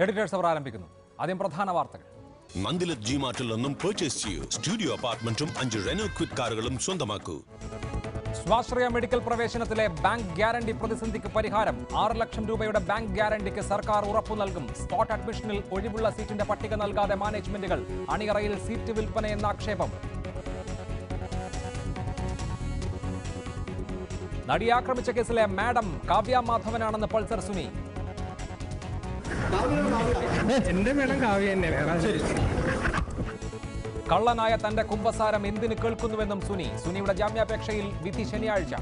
Editors അവർ ആരംഭിക്കുന്നു ആദ്യം പ്രധാന വാർത്തകൾ നന്ദിലത് ജി മാർട്ടിൽ നിന്നും പർച്ചേസ് ചെയ്യൂ സ്റ്റുഡിയോ അപ്പാർട്ട്മെന്റും അഞ്ച് റെനോ ക്വിറ്റ് കാറുകളും സ്വന്തമാക്കൂ സ്വാശ്രയ മെഡിക്കൽ പ്രവേശനത്തിലെ ബാങ്ക് ഗ്യാരണ്ടി പ്രതിസന്ധിക്ക് പരിഹാരം ആറ് ലക്ഷം രൂപയുടെ ബാങ്ക് ഗ്യാരണ്ടിക്ക് സർക്കാർ ഉറപ്പു നൽകും സ്പോട്ട് അഡ്മിഷനിൽ ഒഴിവുള്ള സീറ്റിന്റെ പട്ടിക നൽകാതെ മാനേജ്മെന്റുകൾ അണിയറയിൽ സീറ്റ് വിൽപ്പന എന്ന ആക്ഷേപം നടിയെ ആക്രമിച്ച കേസിലെ മാഡം കാവ്യ മാധവനാണെന്ന് പൾസർ സുനി എന്റെ മേഡം കാവ്യ തന്നെ വേറെ കള്ളനായ തന്റെ കുമ്പസാരം എന്തിന് കേൾക്കുന്നുവെന്നും സുനി സുനിയുടെ ജാമ്യാപേക്ഷയിൽ വിധി ശനിയാഴ്ച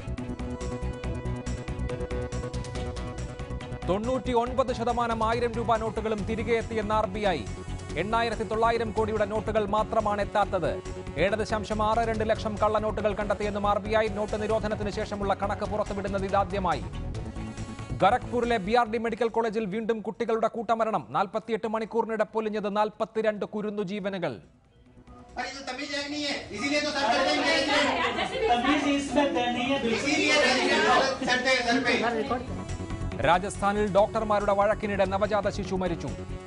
തൊണ്ണൂറ്റി ഒൻപത് ശതമാനം ആയിരം രൂപ നോട്ടുകളും തിരികെ എത്തിയെന്ന് ആർ ബി ഐ എണ്ണായിരത്തി തൊള്ളായിരം കോടിയുടെ നോട്ടുകൾ മാത്രമാണ് എത്താത്തത് ഏഴ് ദശാംശം ആറ് രണ്ട് ലക്ഷം കള്ളനോട്ടുകൾ കണ്ടെത്തിയെന്നും ആർ ബി ഐ നോട്ട് നിരോധനത്തിന് ശേഷമുള്ള കണക്ക് പുറത്തുവിടുന്നത് ഇതാദ്യമായി ഗരഖ്പൂരിലെ ബി ആർ ഡി മെഡിക്കൽ കോളേജിൽ വീണ്ടും കുട്ടികളുടെ കൂട്ടമരണം നാൽപ്പത്തിയെട്ട് മണിക്കൂറിനിടെ പൊലിഞ്ഞത് നാൽപ്പത്തിരണ്ട് കുരുന്നു ജീവനുകൾ अरे तो तमीज है नहीं है इसीलिए तो सर पे नहीं तमीज इसमें नहीं है इसीलिए सर पे सर पे രാജസ്ഥാനിൽ ഡോക്ടർമാരുടെ വഴക്കിനിടെ നവജാത ശിശു മരിച്ചു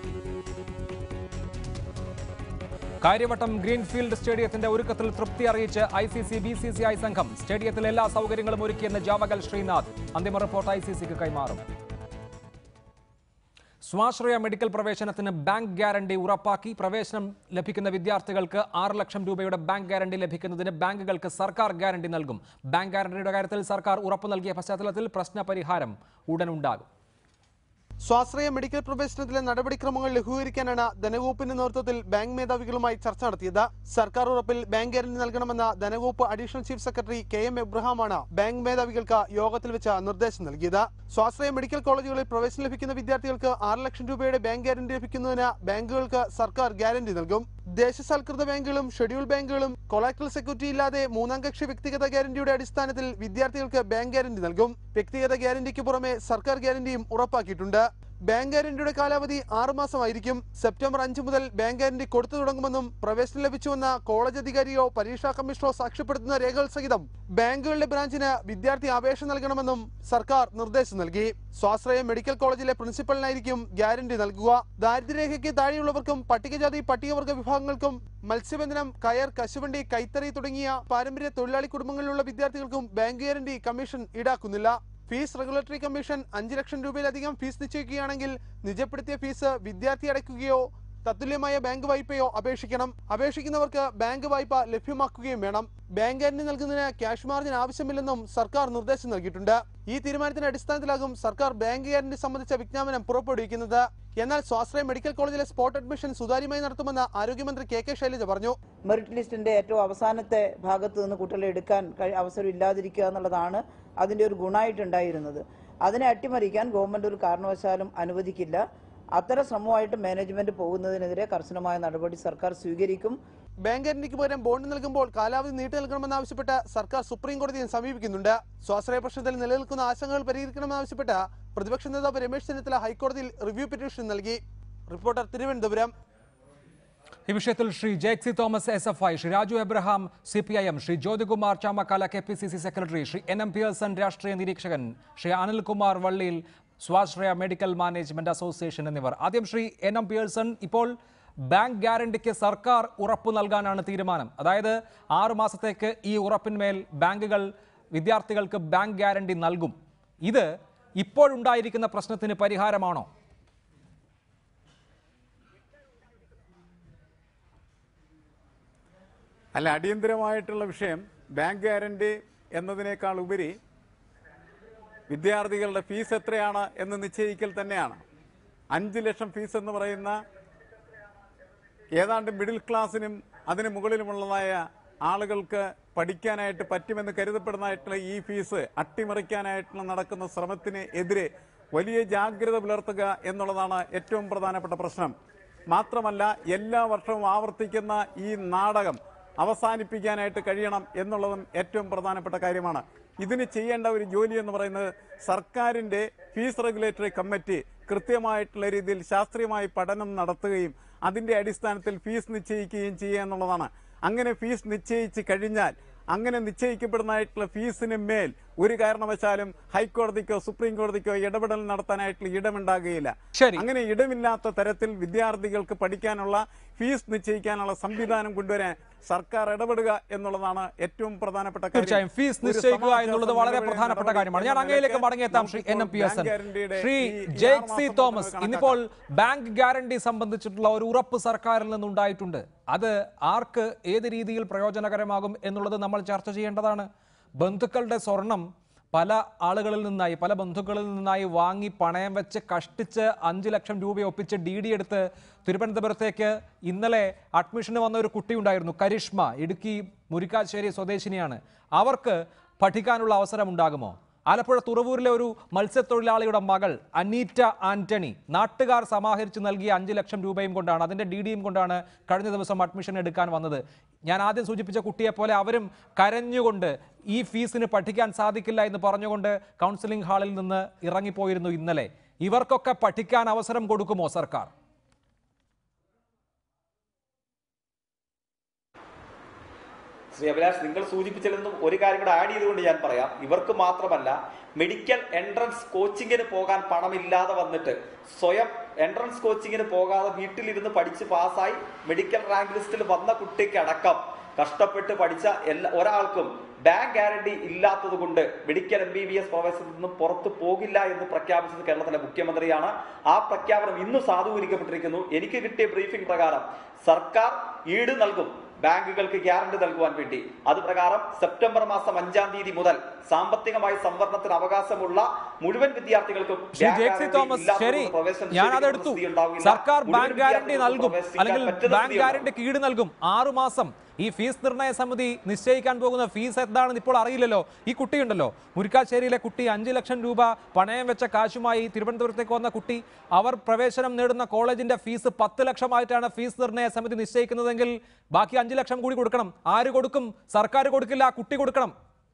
കാര്യവട്ടം ഗ്രീൻഫീൽഡ് സ്റ്റേഡിയത്തിന്റെ ഒരുക്കത്തിൽ തൃപ്തി അറിയിച്ച് I C C B C C I സംഘം സ്റ്റേഡിയത്തിൽ എല്ലാ സൗകര്യങ്ങളും ഒരുക്കിയെന്ന് ജാവകൽ ശ്രീനാഥ് അന്തിമ റിപ്പോർട്ട് ഐ സി സിക്ക് കൈമാറും സ്വാശ്രയ മെഡിക്കൽ പ്രവേശനത്തിന് ബാങ്ക് ഗ്യാരണ്ടി ഉറപ്പാക്കി പ്രവേശനം ലഭിക്കുന്ന വിദ്യാർത്ഥികൾക്ക് ആറ് ലക്ഷം രൂപയുടെ ബാങ്ക് ഗ്യാരണ്ടി ലഭിക്കുന്നതിന് ബാങ്കുകൾക്ക് സർക്കാർ ഗ്യാരണ്ടി നൽകും ബാങ്ക് ഗ്യാരണ്ടിയുടെ കാര്യത്തിൽ സർക്കാർ ഉറപ്പു നൽകിയ പശ്ചാത്തലത്തിൽ പ്രശ്നപരിഹാരം ഉടനുണ്ടാകും സ്വാശ്രയ മെഡിക്കൽ പ്രവേശനത്തിലെ നടപടിക്രമങ്ങൾ ലഘൂകരിക്കാനാണ് ധനവകുപ്പിന്റെ നേതൃത്വത്തിൽ ബാങ്ക് മേധാവികളുമായി ചർച്ച നടത്തിയത് സർക്കാർ ഉറപ്പിൽ ബാങ്ക് ഗ്യാരണ്ടി നൽകണമെന്ന ധനവകുപ്പ് additional chief secretary K M എബ്രഹാമാണ് ബാങ്ക് മേധാവികൾക്ക് യോഗത്തിൽ വെച്ച് നിർദ്ദേശം നൽകിയത് സ്വാശ്രയ മെഡിക്കൽ കോളേജുകളിൽ പ്രവേശനം ലഭിക്കുന്ന വിദ്യാർത്ഥികൾക്ക് ആറ് ലക്ഷം രൂപയുടെ ബാങ്ക് ഗ്യാരണ്ടി ലഭിക്കുന്നതിന് ബാങ്കുകൾക്ക് സർക്കാർ ഗ്യാരണ്ടി നൽകും ദേശസാൽകൃത ബാങ്കുകളും ഷെഡ്യൂൾ ബാങ്കുകളും കൊളാക്ടൽ സെക്യൂരിറ്റി ഇല്ലാതെ മൂന്നാം കക്ഷി വ്യക്തിഗത ഗ്യാരണ്ടിയുടെ അടിസ്ഥാനത്തിൽ വിദ്യാർത്ഥികൾക്ക് ബാങ്ക് ഗ്യാരണ്ടി നൽകും വ്യക്തിഗത ഗ്യാരണ്ടിക്ക് പുറമെ സർക്കാർ ഗ്യാരണ്ടിയും ഉറപ്പാക്കിയിട്ടുണ്ട് ബാങ്ക് ഗ്യാരണ്ടിയുടെ കാലാവധി ആറ് മാസമായിരിക്കും സെപ്റ്റംബർ അഞ്ച് മുതൽ ബാങ്ക് ഗ്യാരണ്ടി കൊടുത്തു തുടങ്ങുമെന്നും പ്രവേശനം ലഭിച്ചുവെന്ന കോളേജ് അധികാരിയോ പരീക്ഷാ കമ്മീഷണറോ സാക്ഷ്യപ്പെടുത്തുന്ന രേഖകൾ സഹിതം ബാങ്കുകളുടെ ബ്രാഞ്ചിന് വിദ്യാർത്ഥി അപേക്ഷ നൽകണമെന്നും സർക്കാർ നിർദ്ദേശം നൽകി സ്വാശ്രയ മെഡിക്കൽ കോളേജിലെ പ്രിൻസിപ്പലിനായിരിക്കും ഗ്യാരണ്ടി നൽകുക ദാരിദ്ര്യരേഖയ്ക്ക് താഴെയുള്ളവർക്കും പട്ടികജാതി പട്ടികവർഗ വിഭാഗങ്ങൾക്കും മത്സ്യബന്ധനം കയർ കശുവണ്ടി കൈത്തറി തുടങ്ങിയ പാരമ്പര്യ തൊഴിലാളി കുടുംബങ്ങളിലുള്ള വിദ്യാർത്ഥികൾക്കും ബാങ്ക് ഗ്യാരണ്ടി കമ്മീഷൻ ഈടാക്കുന്നില്ല ഫീസ് റെഗുലേറ്ററി കമ്മീഷൻ അഞ്ച് ലക്ഷം രൂപയിലധികം ഫീസ് നിശ്ചയിക്കുകയാണെങ്കിൽ നിജപ്പെടുത്തിയ ഫീസ് വിദ്യാർത്ഥി അടയ്ക്കുകയോ തത്തുല്യമായ ബാങ്ക് വായ്പയോ അപേക്ഷിക്കണം അപേക്ഷിക്കുന്നവർക്ക് ബാങ്ക് വായ്പ ലഭ്യമാക്കുകയും വേണം ബാങ്ക് ഗ്യാരണ്ടി നൽകുന്നതിന് ക്യാഷ് മാർജിൻ ആവശ്യമില്ലെന്നും സർക്കാർ നിർദ്ദേശം നൽകിയിട്ടുണ്ട് ഈ തീരുമാനത്തിന്റെ അടിസ്ഥാനത്തിലാകും സർക്കാർ ബാങ്ക് ഗ്യാരണ്ടി സംബന്ധിച്ച വിജ്ഞാപനം പുറപ്പെടുവിക്കുന്നത് എന്നാൽ സ്വാശ്രയ മെഡിക്കൽ കോളേജിലെ സ്പോട്ട് അഡ്മിഷൻ സുതാര്യമായി നടത്തുമെന്ന് ആരോഗ്യമന്ത്രി കെ കെ ശൈലജ പറഞ്ഞു മെറിറ്റ് ലിസ്റ്റിന്റെ ഏറ്റവും അവസാനത്തെ ഭാഗത്ത് നിന്ന് കുട്ടികളെ എടുക്കാൻ കഴി- അവസരം ഇല്ലാതിരിക്കുക എന്നുള്ളതാണ് അതിന്റെ ഒരു ഗുണമായിട്ടുണ്ടായിരുന്നത് അതിനെ അട്ടിമറിക്കാൻ ഗവൺമെന്റ് ഒരു കാരണവശാലും അനുവദിക്കില്ല അത്തരം ശ്രമമായിട്ട് മാനേജ്മെന്റ് പോകുന്നതിനെതിരെ കർശനമായ നടപടി സർക്കാർ സ്വീകരിക്കും ബാങ്ക് ഗ്യാരണ്ടിക്ക് പകരം ബോണ്ട് നൽകുമ്പോൾ കാലാവധി നീട്ടി നൽകണമെന്നാവശ്യപ്പെട്ട് സർക്കാർ സുപ്രീം കോടതിയെ സമീപിക്കുന്നുണ്ട് സ്വാശ്രയ പ്രശ്നത്തിൽ നിലനിൽക്കുന്ന ആശങ്കകൾ പരിഹരിക്കണമെന്നാവശ്യപ്പെട്ട് പ്രതിപക്ഷ നേതാവ് രമേശ് ചെന്നിത്തല ഹൈക്കോടതിയിൽ റിവ്യൂ പെറ്റീഷൻ നൽകി റിപ്പോർട്ടർ തിരുവനന്തപുരം ഈ വിഷയത്തിൽ Shri Jaxy Thomas S F I Shri Raju Abraham C P I M Shri Jyothikumar Chamakkala K P C C secretary Shri N M Pearson രാഷ്ട്രീയ നിരീക്ഷകൻ ശ്രീ അനിൽകുമാർ വള്ളിയിൽ സ്വാശ്രയ മെഡിക്കൽ മാനേജ്മെന്റ് അസോസിയേഷൻ എന്നിവർ ആദ്യം ശ്രീ എൻ എം പിയേഴ്സൺ ഇപ്പോൾ ബാങ്ക് ഗ്യാരണ്ടിക്ക് സർക്കാർ ഉറപ്പ് നൽകാനാണ് തീരുമാനം അതായത് ആറ് മാസത്തേക്ക് ഈ ഉറപ്പിന്മേൽ ബാങ്കുകൾ വിദ്യാർത്ഥികൾക്ക് ബാങ്ക് ഗ്യാരണ്ടി നൽകും ഇത് ഇപ്പോഴുണ്ടായിരിക്കുന്ന പ്രശ്നത്തിന് പരിഹാരമാണോ അല്ല അടിയന്തരമായിട്ടുള്ള വിഷയം ബാങ്ക് ഗ്യാരണ്ടി എന്നതിനേക്കാൾ ഉപരി വിദ്യാർത്ഥികളുടെ ഫീസ് എത്രയാണ് എന്ന് നിശ്ചയിക്കൽ തന്നെയാണ് അഞ്ച് ലക്ഷം ഫീസ് എന്ന് പറയുന്ന ഏതാണ്ട് മിഡിൽ ക്ലാസ്സിനും അതിന് മുകളിലുമുള്ളതായ ആളുകൾക്ക് പഠിക്കാനായിട്ട് പറ്റുമെന്ന് കരുതപ്പെടുന്നതായിട്ടുള്ള ഈ ഫീസ് അട്ടിമറിക്കാനായിട്ടുള്ള നടക്കുന്ന ശ്രമത്തിന് എതിരെ വലിയ ജാഗ്രത പുലർത്തുക എന്നുള്ളതാണ് ഏറ്റവും പ്രധാനപ്പെട്ട പ്രശ്നം മാത്രമല്ല എല്ലാ വർഷവും ആവർത്തിക്കുന്ന ഈ നാടകം അവസാനിപ്പിക്കാനായിട്ട് കഴിയണം എന്നുള്ളതും ഏറ്റവും പ്രധാനപ്പെട്ട കാര്യമാണ് ഇതിന് ചെയ്യേണ്ട ഒരു ജോലി എന്ന് പറയുന്നത് സർക്കാരിൻ്റെ ഫീസ് റെഗുലേറ്ററി കമ്മിറ്റി കൃത്യമായിട്ടുള്ള രീതിയിൽ ശാസ്ത്രീയമായി പഠനം നടത്തുകയും അതിൻ്റെ അടിസ്ഥാനത്തിൽ ഫീസ് നിശ്ചയിക്കുകയും ചെയ്യുക എന്നുള്ളതാണ് അങ്ങനെ ഫീസ് നിശ്ചയിച്ച് കഴിഞ്ഞാൽ അങ്ങനെ നിശ്ചയിക്കപ്പെടുന്നതായിട്ടുള്ള ഫീസിന് മേൽ ഒരു കാരണവശാലും ഹൈക്കോടതിക്കോ സുപ്രീം കോടതിക്കോ ഇടപെടൽ നടത്താനായിട്ടുള്ള ഇടമുണ്ടാകുകയില്ല ശരി. അങ്ങനെ ഇടമില്ലാത്ത തരത്തിൽ വിദ്യാർത്ഥികൾക്ക് പഠിക്കാനുള്ള ഫീസ് നിശ്ചയിക്കാനുള്ള സംവിധാനം കൊണ്ടുവരാൻ സർക്കാർ ഇടപെടുക എന്നുള്ളതാണ് ഏറ്റവും പ്രധാനപ്പെട്ട കാര്യം. തീർച്ചയായും ഫീസ് ഒരു നിശ്ചയിക്കുക സമാജ എന്നുള്ളത് വളരെ സംരംഭ പ്രധാനപ്പെട്ട നടപടി കാര്യമാണ് ഞാൻ എന്ന അങ്ങയിലേക്ക് നിലയ്ക്ക് മടങ്ങിയെത്താം Shri N M P S bank ഗ്യാരണ്ടിയുടെ ശ്രീ ഈ- ഈ ജേക്ക് ആറ് സി മാസം തോമസ് നമുക്ക് ഇന്നിപ്പോൾ ബാങ്ക് ഗ്യാരണ്ടി സംബന്ധിച്ചിട്ടുള്ള ഒരു ഉറപ്പ് സർക്കാരിൽ നിന്നുണ്ടായിട്ടുണ്ട് അത് ആർക്ക് ഏത് രീതിയിൽ പ്രയോജനകരമാകും എന്നുള്ളത് നമ്മൾ ചർച്ച ചെയ്യേണ്ടതാണ് ബന്ധുക്കളുടെ സ്വർണം പല ആളുകളിൽ നിന്നായി പല ബന്ധുക്കളിൽ നിന്നായി വാങ്ങി പണയം വെച്ച് കഷ്ടിച്ച് അഞ്ച് ലക്ഷം രൂപ ഒപ്പിച്ച് ഡി ഡി എടുത്ത് തിരുവനന്തപുരത്തേക്ക് ഇന്നലെ അഡ്മിഷന് വന്ന ഒരു കുട്ടി ഉണ്ടായിരുന്നു കരിഷ്മ ഇടുക്കി മുരിക്കാശ്ശേരി സ്വദേശിനിയാണ് അവർക്ക് പഠിക്കാനുള്ള അവസരം ഉണ്ടാകുമോ ആലപ്പുഴ തുറവൂരിലെ ഒരു മത്സ്യത്തൊഴിലാളിയുടെ മകൾ അനീറ്റ ആന്റണി നാട്ടുകാർ സമാഹരിച്ച് നൽകിയ അഞ്ച് ലക്ഷം രൂപയും കൊണ്ടാണ് അതിന്റെ ഡി ഡിയും കൊണ്ടാണ് കഴിഞ്ഞ ദിവസം അഡ്മിഷൻ എടുക്കാൻ വന്നത് ഞാൻ ആദ്യം സൂചിപ്പിച്ച കുട്ടിയെ പോലെ അവരും കരഞ്ഞുകൊണ്ട് ഈ ഫീസിന് പഠിക്കാൻ സാധിക്കില്ല എന്ന് പറഞ്ഞുകൊണ്ട് കൗൺസിലിംഗ് ഹാളിൽ നിന്ന് ഇറങ്ങിപ്പോയിരുന്നു ഇന്നലെ ഇവർക്കൊക്കെ പഠിക്കാൻ അവസരം കൊടുക്കുമോ സർക്കാർ ശ്രീ അഭിലാഷ് നിങ്ങൾ സൂചിപ്പിച്ചതിൽ നിന്നും ഒരു കാര്യം കൂടെ ആഡ് ചെയ്തുകൊണ്ട് ഞാൻ പറയാം ഇവർക്ക് മാത്രമല്ല മെഡിക്കൽ എൻട്രൻസ് കോച്ചിങ്ങിന് പോകാൻ പണമില്ലാതെ വന്നിട്ട് സ്വയം എൻട്രൻസ് കോച്ചിങ്ങിന് പോകാതെ വീട്ടിലിരുന്ന് പഠിച്ച് പാസ്സായി മെഡിക്കൽ റാങ്ക് ലിസ്റ്റിൽ വന്ന കുട്ടിക്ക് അടക്കം കഷ്ടപ്പെട്ട് പഠിച്ച എല്ലാ ഒരാൾക്കും ബാങ്ക് ഗ്യാരണ്ടി ഇല്ലാത്തത് കൊണ്ട് medical M B B S പ്രവേശനത്തിൽ നിന്നും പുറത്തു പോകില്ല എന്ന് പ്രഖ്യാപിച്ചത് കേരളത്തിലെ മുഖ്യമന്ത്രിയാണ് ആ പ്രഖ്യാപനം ഇന്ന് സാധൂകരിക്കപ്പെട്ടിരിക്കുന്നു എനിക്ക് കിട്ടിയ ബ്രീഫിംഗ് പ്രകാരം സർക്കാർ ഈട് നൽകും ബാങ്കുകൾക്ക് ഗ്യാരണ്ടി നൽകുവാൻ വേണ്ടി അത് പ്രകാരം സെപ്റ്റംബർ മാസം അഞ്ചാം തീയതി മുതൽ സാമ്പത്തികമായി സംവരണത്തിന് അവകാശമുള്ള മുഴുവൻ വിദ്യാർത്ഥികൾക്കും Shri bank Jaxy guarantee Thomas ഇല്ലാത്തത് ശരി പ്രവേശനം ഞാൻ നിഷേധിക്കുന്ന അതെടുത്തു സ്ഥിതി ഉണ്ടാവില്ല. സർക്കാർ മുഴുവൻ ബാങ്ക് ഗ്യാരണ്ടി വിദ്യാർത്ഥികൾക്കും നൽകും പ്രവേശിക്കാൻ അല്ലെങ്കിൽ പറ്റുന്ന ബാങ്ക് സ്ഥിതി ഗ്യാരണ്ടി കീട് നൽകും ആറു മാസം ഈ ഫീസ് നിർണയ സമിതി നിശ്ചയിക്കാൻ പോകുന്ന ഫീസ് എന്താണെന്ന് ഇപ്പോൾ അറിയില്ലല്ലോ ഈ കുട്ടിയുണ്ടല്ലോ മുരിക്കാശ്ശേരിയിലെ കുട്ടി അഞ്ച് ലക്ഷം രൂപ പണയം വെച്ച കാശുമായി തിരുവനന്തപുരത്തേക്ക് വന്ന കുട്ടി അവർ പ്രവേശനം നേടുന്ന കോളേജിന്റെ ഫീസ് പത്ത് ലക്ഷമായിട്ടാണ് ഫീസ് നിർണയ സമിതി നിശ്ചയിക്കുന്നതെങ്കിൽ ബാക്കി അഞ്ച് ലക്ഷം കൂടി കൊടുക്കണം ആര് കൊടുക്കും സർക്കാർ കൊടുക്കില്ല ആ കുട്ടി കൊടുക്കണം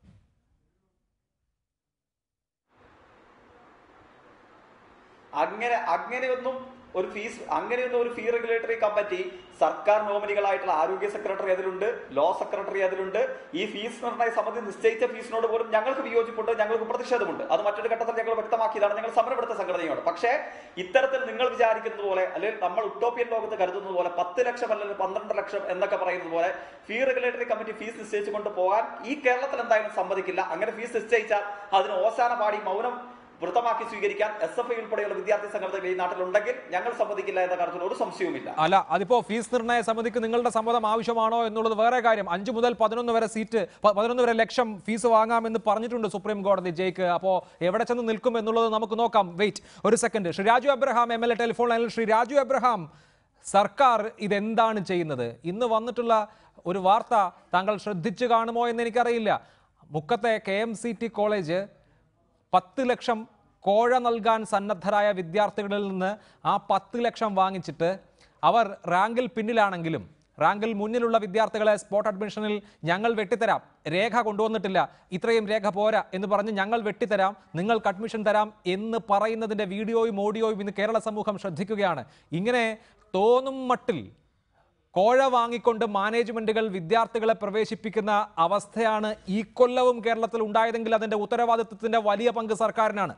അങ്ങനെ അങ്ങനെയൊന്നും ഒരു ഫീസ് അങ്ങനെയൊന്നും ഒരു ഫീ റെഗുലേറ്ററി കമ്മിറ്റി സർക്കാർ നോമിനികളായിട്ടുള്ള ആരോഗ്യ സെക്രട്ടറി അതിലുണ്ട് ലോ സെക്രട്ടറി അതിലുണ്ട് ഈ ഫീസ് നിർണ്ണയ സമിതി നിശ്ചയിച്ച ഫീസിനോട് പോലും ഞങ്ങൾക്ക് വിയോജിപ്പുണ്ട് ഞങ്ങൾക്ക് പ്രതിഷേധമുണ്ട് അത് മറ്റൊരു ഘട്ടത്തിൽ ഞങ്ങൾ വ്യക്തമാക്കിയതാണ് ഞങ്ങൾ സമരപ്പെടുത്ത സംഘടനയോട് പക്ഷേ ഇത്തരത്തിൽ നിങ്ങൾ വിചാരിക്കുന്നത് പോലെ അല്ലെങ്കിൽ നമ്മൾ ഉട്ടോപ്യൻ ലോകത്ത് കരുതുന്നത് പോലെ പത്ത് ലക്ഷം അല്ലെങ്കിൽ പന്ത്രണ്ട് ലക്ഷം എന്നൊക്കെ പറയുന്നത് പോലെ ഫീ റെഗുലേറ്ററി കമ്മിറ്റി ഫീസ് നിശ്ചയിച്ചുകൊണ്ട് പോകാൻ ഈ കേരളത്തിൽ എന്തായാലും സമ്മതിക്കില്ല അങ്ങനെ ഫീസ് നിശ്ചയിച്ചാൽ അതിന് ഓശാന പാടി മൗനം വൃത്തമാക്കി സ്വീകരിക്കാൻ എസ് എഫ് ഐ ഉൾപ്പെടെയുള്ള വിദ്യാർത്ഥി സംഘടനകൾ ഈ നാട്ടിലുണ്ടെങ്കിൽ ഞങ്ങൾ സമ്മതിക്കില്ല എന്ന കാര്യത്തിൽ ഒരു സംശയവുമില്ല അല്ല അതിപ്പോ ഫീസ് നിർണയ സമിതിക്ക് നിങ്ങളുടെ സമ്മതം ആവശ്യമാണോ എന്നുള്ളത് വേറെ കാര്യം അഞ്ചു മുതൽ പതിനൊന്ന് വരെ സീറ്റ് പ- പതിനൊന്ന് വരെ ലക്ഷം ഫീസ് വാങ്ങാമെന്ന് പറഞ്ഞിട്ടുണ്ട് സുപ്രീം കോടതി ജയിക്ക് അപ്പോൾ എവിടെ ചെന്ന് നിൽക്കും എന്നുള്ളത് നമുക്ക് നോക്കാം വെയിറ്റ് ഒരു second Shri Raju Abraham M L A telephone ലൈനിൽ ശ്രീ രാജു എബ്രഹാം സർക്കാർ ഇതെന്താണ് ചെയ്യുന്നത് ഇന്ന് വന്നിട്ടുള്ള ഒരു വാർത്ത താങ്കൾ ശ്രദ്ധിച്ചു കാണുമോ എന്ന് എനിക്കറിയില്ല മുക്കത്തെ K M C T college പത്ത് ലക്ഷം കോഴ നൽകാൻ സന്നദ്ധരായ വിദ്യാർത്ഥികളിൽ നിന്ന് ആ പത്ത് ലക്ഷം വാങ്ങിച്ചിട്ട് അവർ റാങ്കിൽ പിന്നിലാണെങ്കിലും റാങ്കിൽ മുന്നിലുള്ള വിദ്യാർത്ഥികളെ സ്പോട്ട് അഡ്മിഷനിൽ ഞങ്ങൾ വെട്ടിത്തരാം രേഖ കൊണ്ടുവന്നിട്ടില്ല ഇത്രയും രേഖ പോരാ എന്ന് പറഞ്ഞ് ഞങ്ങൾ വെട്ടിത്തരാം നിങ്ങൾക്ക് അഡ്മിഷൻ തരാം എന്ന് പറയുന്നതിൻ്റെ വീഡിയോയും ഓഡിയോയും ഇന്ന് കേരള സമൂഹം ശ്രദ്ധിക്കുകയാണ് ഇങ്ങനെ തോന്നും മട്ടിൽ കോഴ വാങ്ങിക്കൊണ്ട് മാനേജ്മെന്റുകൾ വിദ്യാർത്ഥികളെ പ്രവേശിപ്പിക്കുന്ന അവസ്ഥയാണ് ഈ കൊല്ലവും കേരളത്തിൽ ഉണ്ടായതെങ്കിൽ അതിന്റെ ഉത്തരവാദിത്വത്തിന്റെ വലിയ പങ്ക് സർക്കാരിനാണ്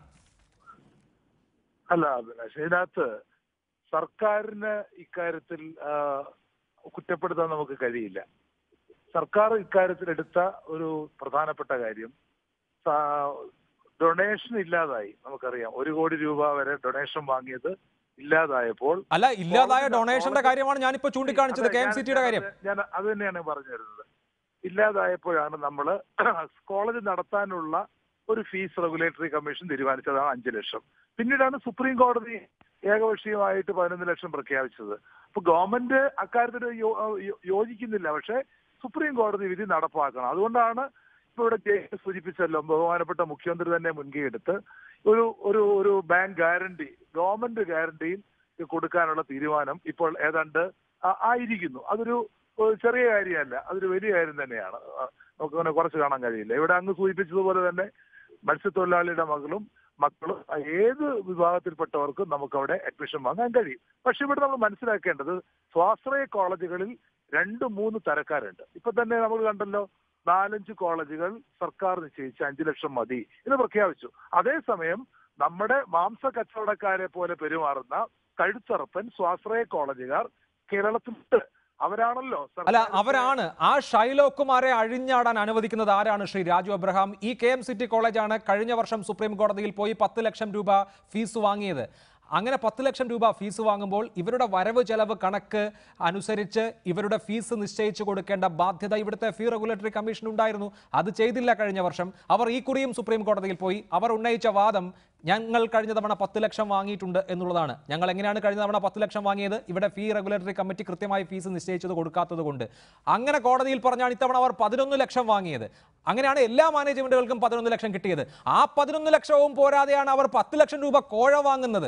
അല്ല അഭിലാഷ് ഇതിനകത്ത് സർക്കാരിന് ഇക്കാര്യത്തിൽ ആ, കുറ്റപ്പെടുത്താൻ നമുക്ക് കഴിയില്ല സർക്കാർ ഇക്കാര്യത്തിൽ എടുത്ത ഒരു പ്രധാനപ്പെട്ട കാര്യം ഡൊണേഷൻ ഇല്ലാതായി നമുക്കറിയാം ഒരു കോടി രൂപ വരെ ഡൊണേഷൻ വാങ്ങിയത് ഇല്ലാതായപ്പോൾ അല്ല ഇല്ലാതായ കോളേജ് ഡൊണേഷന്റെ കോളേജ് കാര്യമാണ് ഞാനിപ്പോ ചൂണ്ടിക്കാണിച്ചത് അതെ, കെ എം ഞാൻ- സി ടിയുടെ കാര്യം ഞാൻ- ഞാൻ അത് തന്നെയാണ് പറഞ്ഞു വരുന്നത് ഇല്ലാതായപ്പോഴാണ് നമ്മൾ കോളേജ് നടത്താനുള്ള ഒരു ഫീസ് റെഗുലേറ്ററി കമ്മീഷൻ തീരുമാനിച്ചതാണ് അഞ്ചു ലക്ഷം പിന്നീടാണ് സുപ്രീം കോടതി ഏകപക്ഷീയമായിട്ട് പതിനൊന്ന് ലക്ഷം പ്രഖ്യാപിച്ചത് അപ്പൊ ഗവൺമെന്റ് അക്കാര്യത്തിൽ യോ- യോ- യോജിക്കുന്നില്ല പക്ഷെ സുപ്രീം കോടതി വിധി നടപ്പാക്കണം അതുകൊണ്ടാണ് ഇപ്പൊ ഇവിടെ ജെ സൂചിപ്പിച്ചല്ലോ ബഹുമാനപ്പെട്ട മുഖ്യമന്ത്രി തന്നെ മുൻകൈ എടുത്ത് ഒരു ഒരു ഒരു ബാങ്ക് ഗ്യാരണ്ടി ഗവൺമെന്റ് ഗ്യാരണ്ടിയിൽ കൊടുക്കാനുള്ള തീരുമാനം ഇപ്പോൾ ഏതാണ്ട് ആ- ആയിരിക്കുന്നു അതൊരു ഒരു ചെറിയ കാര്യമല്ല അതൊരു വലിയ കാര്യം തന്നെയാണ് ആ, നമുക്ക് അങ്ങനെ കുറച്ച് കാണാൻ കഴിയില്ല ഇവിടെ അങ്ങ് സൂചിപ്പിച്ചതുപോലെ തന്നെ മത്സ്യത്തൊഴിലാളിയുടെ മകളും മക്കളും ആ, ഏത് വിഭാഗത്തിൽപ്പെട്ടവർക്കും നമുക്ക് അവിടെ അഡ്മിഷൻ വാങ്ങാൻ കഴിയും പക്ഷെ ഇവിടെ നമ്മൾ മനസ്സിലാക്കേണ്ടത് സ്വാശ്രയ കോളേജുകളിൽ രണ്ട് മൂന്ന് തരക്കാരുണ്ട് ഇപ്പൊ തന്നെ നമ്മൾ കണ്ടല്ലോ നാലഞ്ച് കോളേജുകൾ സർക്കാർ നിശ്ചയിച്ച് അഞ്ചു ലക്ഷം മതി എന്ന് പ്രഖ്യാപിച്ചു അതേസമയം നമ്മുടെ മാംസ കച്ചവടക്കാരെ പോലെ പെരുമാറുന്ന കഴുത്തറപ്പൻ സ്വാശ്രയ കോളേജുകാർ കേരളത്തിലുണ്ട് അവരാണല്ലോ അല്ല സർക്കാരിന്റെ- അവരാണ് ആ ഷൈലോക്കുമാരെ അഴിഞ്ഞാടാൻ അനുവദിക്കുന്നത് ആരാണ് ശ്രീ രാജു അബ്രഹാം ഈ കെ എം സിറ്റി കോളേജാണ് കഴിഞ്ഞ വർഷം സുപ്രീം കോടതിയിൽ പോയി പത്ത് ലക്ഷം രൂപ ഫീസ് വാങ്ങിയത് അങ്ങനെ പത്ത് ലക്ഷം രൂപ ഫീസ് വാങ്ങുമ്പോൾ ഇവരുടെ വരവ് ചെലവ് കണക്ക് അനുസരിച്ച് ഇവരുടെ ഫീസ് നിശ്ചയിച്ചു കൊടുക്കേണ്ട ബാധ്യത ഇവിടുത്തെ ഫീ റെഗുലേറ്ററി കമ്മീഷൻ ഉണ്ടായിരുന്നു അത് ചെയ്തില്ല കഴിഞ്ഞ വർഷം അവർ ഈ കുറിയും സുപ്രീം കോടതിയിൽ പോയി അവർ ഉന്നയിച്ച വാദം ഞങ്ങൾ കഴിഞ്ഞ തവണ പത്ത് ലക്ഷം വാങ്ങിയിട്ടുണ്ട് എന്നുള്ളതാണ് ഞങ്ങൾ എങ്ങനെയാണ് കഴിഞ്ഞ തവണ പത്ത് ലക്ഷം വാങ്ങിയത് ഇവിടെ ഫീ റെഗുലേറ്ററി കമ്മിറ്റി കൃത്യമായി ഫീസ് നിശ്ചയിച്ചത് കൊടുക്കാത്തത് കൊണ്ട് അങ്ങനെ കോടതിയിൽ പറഞ്ഞാണ് ഇത്തവണ അവർ പതിനൊന്ന് ലക്ഷം വാങ്ങിയത് അങ്ങനെയാണ് എല്ലാ മാനേജ്മെന്റുകൾക്കും പതിനൊന്ന് ലക്ഷം കിട്ടിയത് ആ പതിനൊന്ന് ലക്ഷവും പോരാതെയാണ് അവർ പത്ത് ലക്ഷം രൂപ കോഴ വാങ്ങുന്നത്